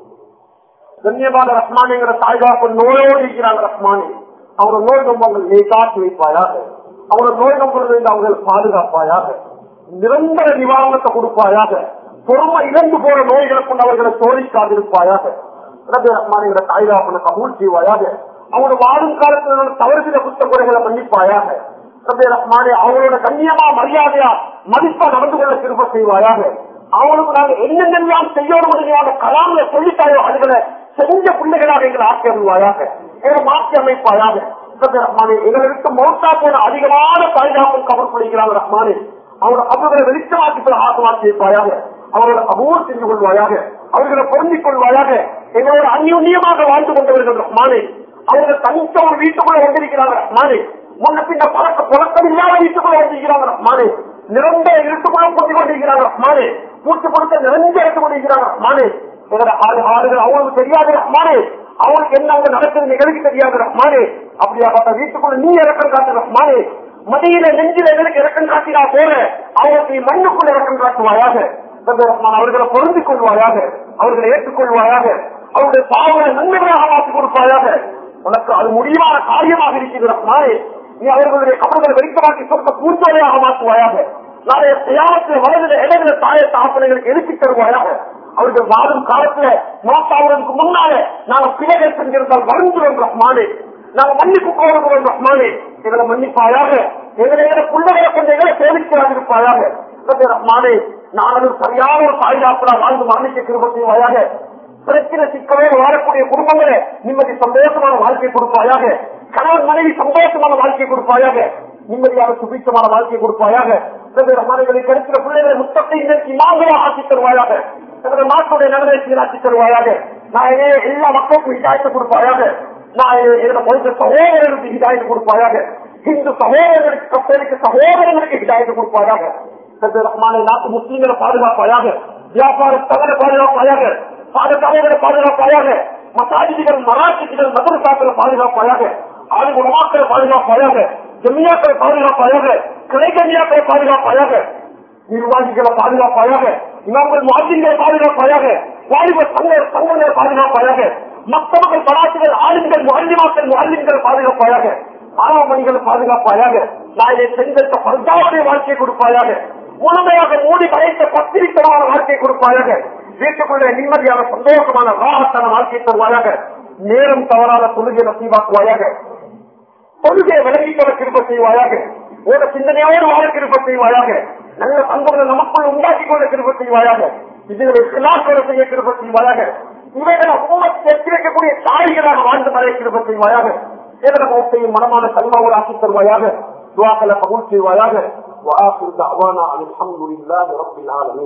கண்ணியமான ரஹ்மானிங்கிற தாய்தாப்பன் நோயோடு இருக்கிறாங்க ரஹ்மானி அவங்க நோய் நம்பங்கள் நீ காத்து வைப்பாயாக அவங்க நோய் நம்பர்கள் அவங்களை பாதுகாப்பாயாக நிரந்தர நிவாரணத்தை கொடுப்பாயாக பொறுமை இழந்து போற நோய்களை கொண்டு அவர்களை சோதிக்காதிருப்பாயாக ரபி ரஹ்மானிங்கிற தாய்தாப்பனை கபூல் செய்வாயாக அவங்களோட வாழும் காலத்தில் தவறுகிற குற்ற குறைகளை மன்னிப்பாயாக ரபி ரஹ்மானே அவங்களோட கண்ணியமா மரியாதையா மதிப்பா நடந்து கொள்ள திரும்ப செய்வாயாக அவங்களுக்கு நாங்க என்னென்னலாம் செய்யணும் முடியாத கலாமில சொல்லிட்டாயோ அதுகளை செஞ்ச பிள்ளைகளாக எங்களை ஆக்கியருவாயாக எங்களை மாற்றி அமைப்பாயாக ரஹ்மானே எங்களை விட்டு மௌத்தா போன அதிகமான பாதுகாப்பும் கவர் பண்ணிக்கிறாங்க ரஹ்மானே அவரோட அவர்களை வெளிச்சமாக்கி ஆசமாக்கி வைப்பாயாக அவரோட அபூர் செஞ்சு கொள்வாயாக அவர்களை பொருந்திக் கொள்வாயாக எங்களோட அந்யுன்யமாக வாழ்ந்து கொண்டவர்கள் ரஹ்மானே அவர்கள் தனித்த ஒரு வீட்டுக்குள்ள வந்திருக்கிறாங்க ரஹ்மானே முன்ன பின்ன பழக்க புழக்கம் இல்லாத வீட்டுக்குள்ள வந்திருக்கிறாங்க ரஹ்மானே நிரந்தர இருட்டுக்குள்ள கொண்டு கொண்டிருக்கிறாங்க ரஹ்மானே பூச்சி கொடுத்த நிறைஞ்ச எடுத்து கொண்டிருக்கிறாங்க ரஹ்மானே எங்களோட ஆறு ஆறுகள் அவங்களுக்கு தெரியாது ரஹ்மானே அவங்களுக்கு என்ன அங்க நடக்குது எங்களுக்கு தெரியாது ரஹ்மானே அப்படியாப்பட்ட வீட்டுக்குள்ள நீ இறக்கம் காட்டு ரஹ்மானே மதியில நெஞ்சில எங்களுக்கு இறக்கம் காட்டினா போற அவங்களுக்கு நீ மண்ணுக்குள்ள இறக்கம் காட்டுவாயாக ரஹ்மான் அவர்களை பொருந்திக் கொள்வாயாக அவர்களை ஏற்றுக்கொள்வாயாக அவருடைய பாவங்களை நன்மைகளாக மாற்றிக் கொடுப்பாயாக உனக்கு அது முடிவான காரியமாக இருக்கிறது ரஹ்மானே நீ அவர்களுடைய கபல்களை வெளிச்சமாக்கி சொந்த பூஞ்சோலையாக மாற்றுவாயாக நாளைய தியாகத்தில் வலதுல இடத்துல தாய தாப்பனைகளுக்கு எழுப்பி தருவாயாக அவர்கள் வாழும் காலத்துல மோசாவதற்கு முன்னால நாங்க பிழைகள் செஞ்சிருந்தால் வருந்துவோம் ரஹ்மானே நாங்க மன்னிப்பு கோருகிறோம் ரஹ்மானே எங்களை மன்னிப்பாயாக எங்களை எங்களை பிள்ளைகளை கொண்டு எங்களை சேமிக்கிறாதிருப்பாயாக ரஹ்மானே நாங்களும் சரியான ஒரு பாதுகாப்புல வாழ்ந்து மன்னிக்க கிருப செய்வாயாக பிரச்சனை சிக்கவே வாழக்கூடிய குடும்பங்களே நிம்மதி சந்தோஷமான வாழ்க்கை கொடுப்பாயாக கணவன் மனைவி சந்தோஷமான வாழ்க்கை கொடுப்பாயாக நிம்மதியான சுபிச்சமான வாழ்க்கை கொடுப்பாயாக மனைகளை கிடைக்கிற பிள்ளைகளை முத்தத்தை இன்னைக்கு நாங்களா ஆக்கி தருவாயாக எங்களுடைய நாட்டுடைய நலனை சீராக்கி தருவாயாக நான் எல்லா மக்களுக்கும் இதாயத்தை கொடுப்பாயாக நான் என்னோட பௌத்த சகோதரர்களுக்கு ஹிதாயத்து கொடுப்பாயாக இந்து சகோதரர்களுக்கு கப்பலுக்கு சகோதரர்களுக்கு ஹிதாயத்து கொடுப்பாயாக சத்து ரஹ்மானை நாட்டு முஸ்லீம்களை பாதுகாப்பாயாக வியாபார தவறை பாதுகாப்பாயாக பாதுகாவலரை பாதுகாப்பாயாக மசாஜிகள் மராட்சிகள் மதரசாக்களை பாதுகாப்பாயாக ஆறு உலமாக்களை பாதுகாப்பாயாக ஜெமியாக்களை பாதுகாப்பாயாக கிளைக்கமியாக்களை பாதுகாப்பாயாக நிர்வாகிகளை பாதுகாப்பாயாக இமாம்கள் மாதிரிகளை பாதுகாப்பாயாக வாலிப சங்க சங்கங்களை பாதுகாப்பாயாக மக்தவர்கள் பலாசுகள் ஆளுங்கள் முகல்லிமாக்கள் முகல்லிம்கள் பாதுகாப்பாயாக மாணவ மணிகளை பாதுகாப்பாயாக நாளை செஞ்செடுத்த பர்தாவுடைய வாழ்க்கையை கொடுப்பாயாக முழுமையாக மூடி கலைத்த பத்திரித்தனமான வாழ்க்கையை கொடுப்பாயாக வீட்டுக்குள்ளே நிம்மதியான சந்தோஷமான ராகத்தான வாழ்க்கையை தருவாயாக நேரம் தவறாத தொழுகை நசீவாக்குவாயாக தொழுகையை விலகிக்கொள்ள திருப்ப செய்வாயாக ஒரு சிந்தனையோடு வாழ திருப்ப செய்வாயாக நல்ல பண்புகளை நமக்குள் உண்டாக்கி கொள்ள திருப்ப செய்வாயாக இதுகளை கிளாஸ்களை செய்ய திருப்ப செய்வாயாக இவைகளை உமக்கு எத்தி வைக்கக்கூடிய தாய்களாக வாழ்ந்து மறை திருப்ப செய்வாயாக இதர மௌத்தையும் மனமான கல்மாவோடு ஆக்கி தருவாயாக துவாக்களை பகுல் செய்வாயாக وآخر دعوانا عن الحمد لله رب العالمين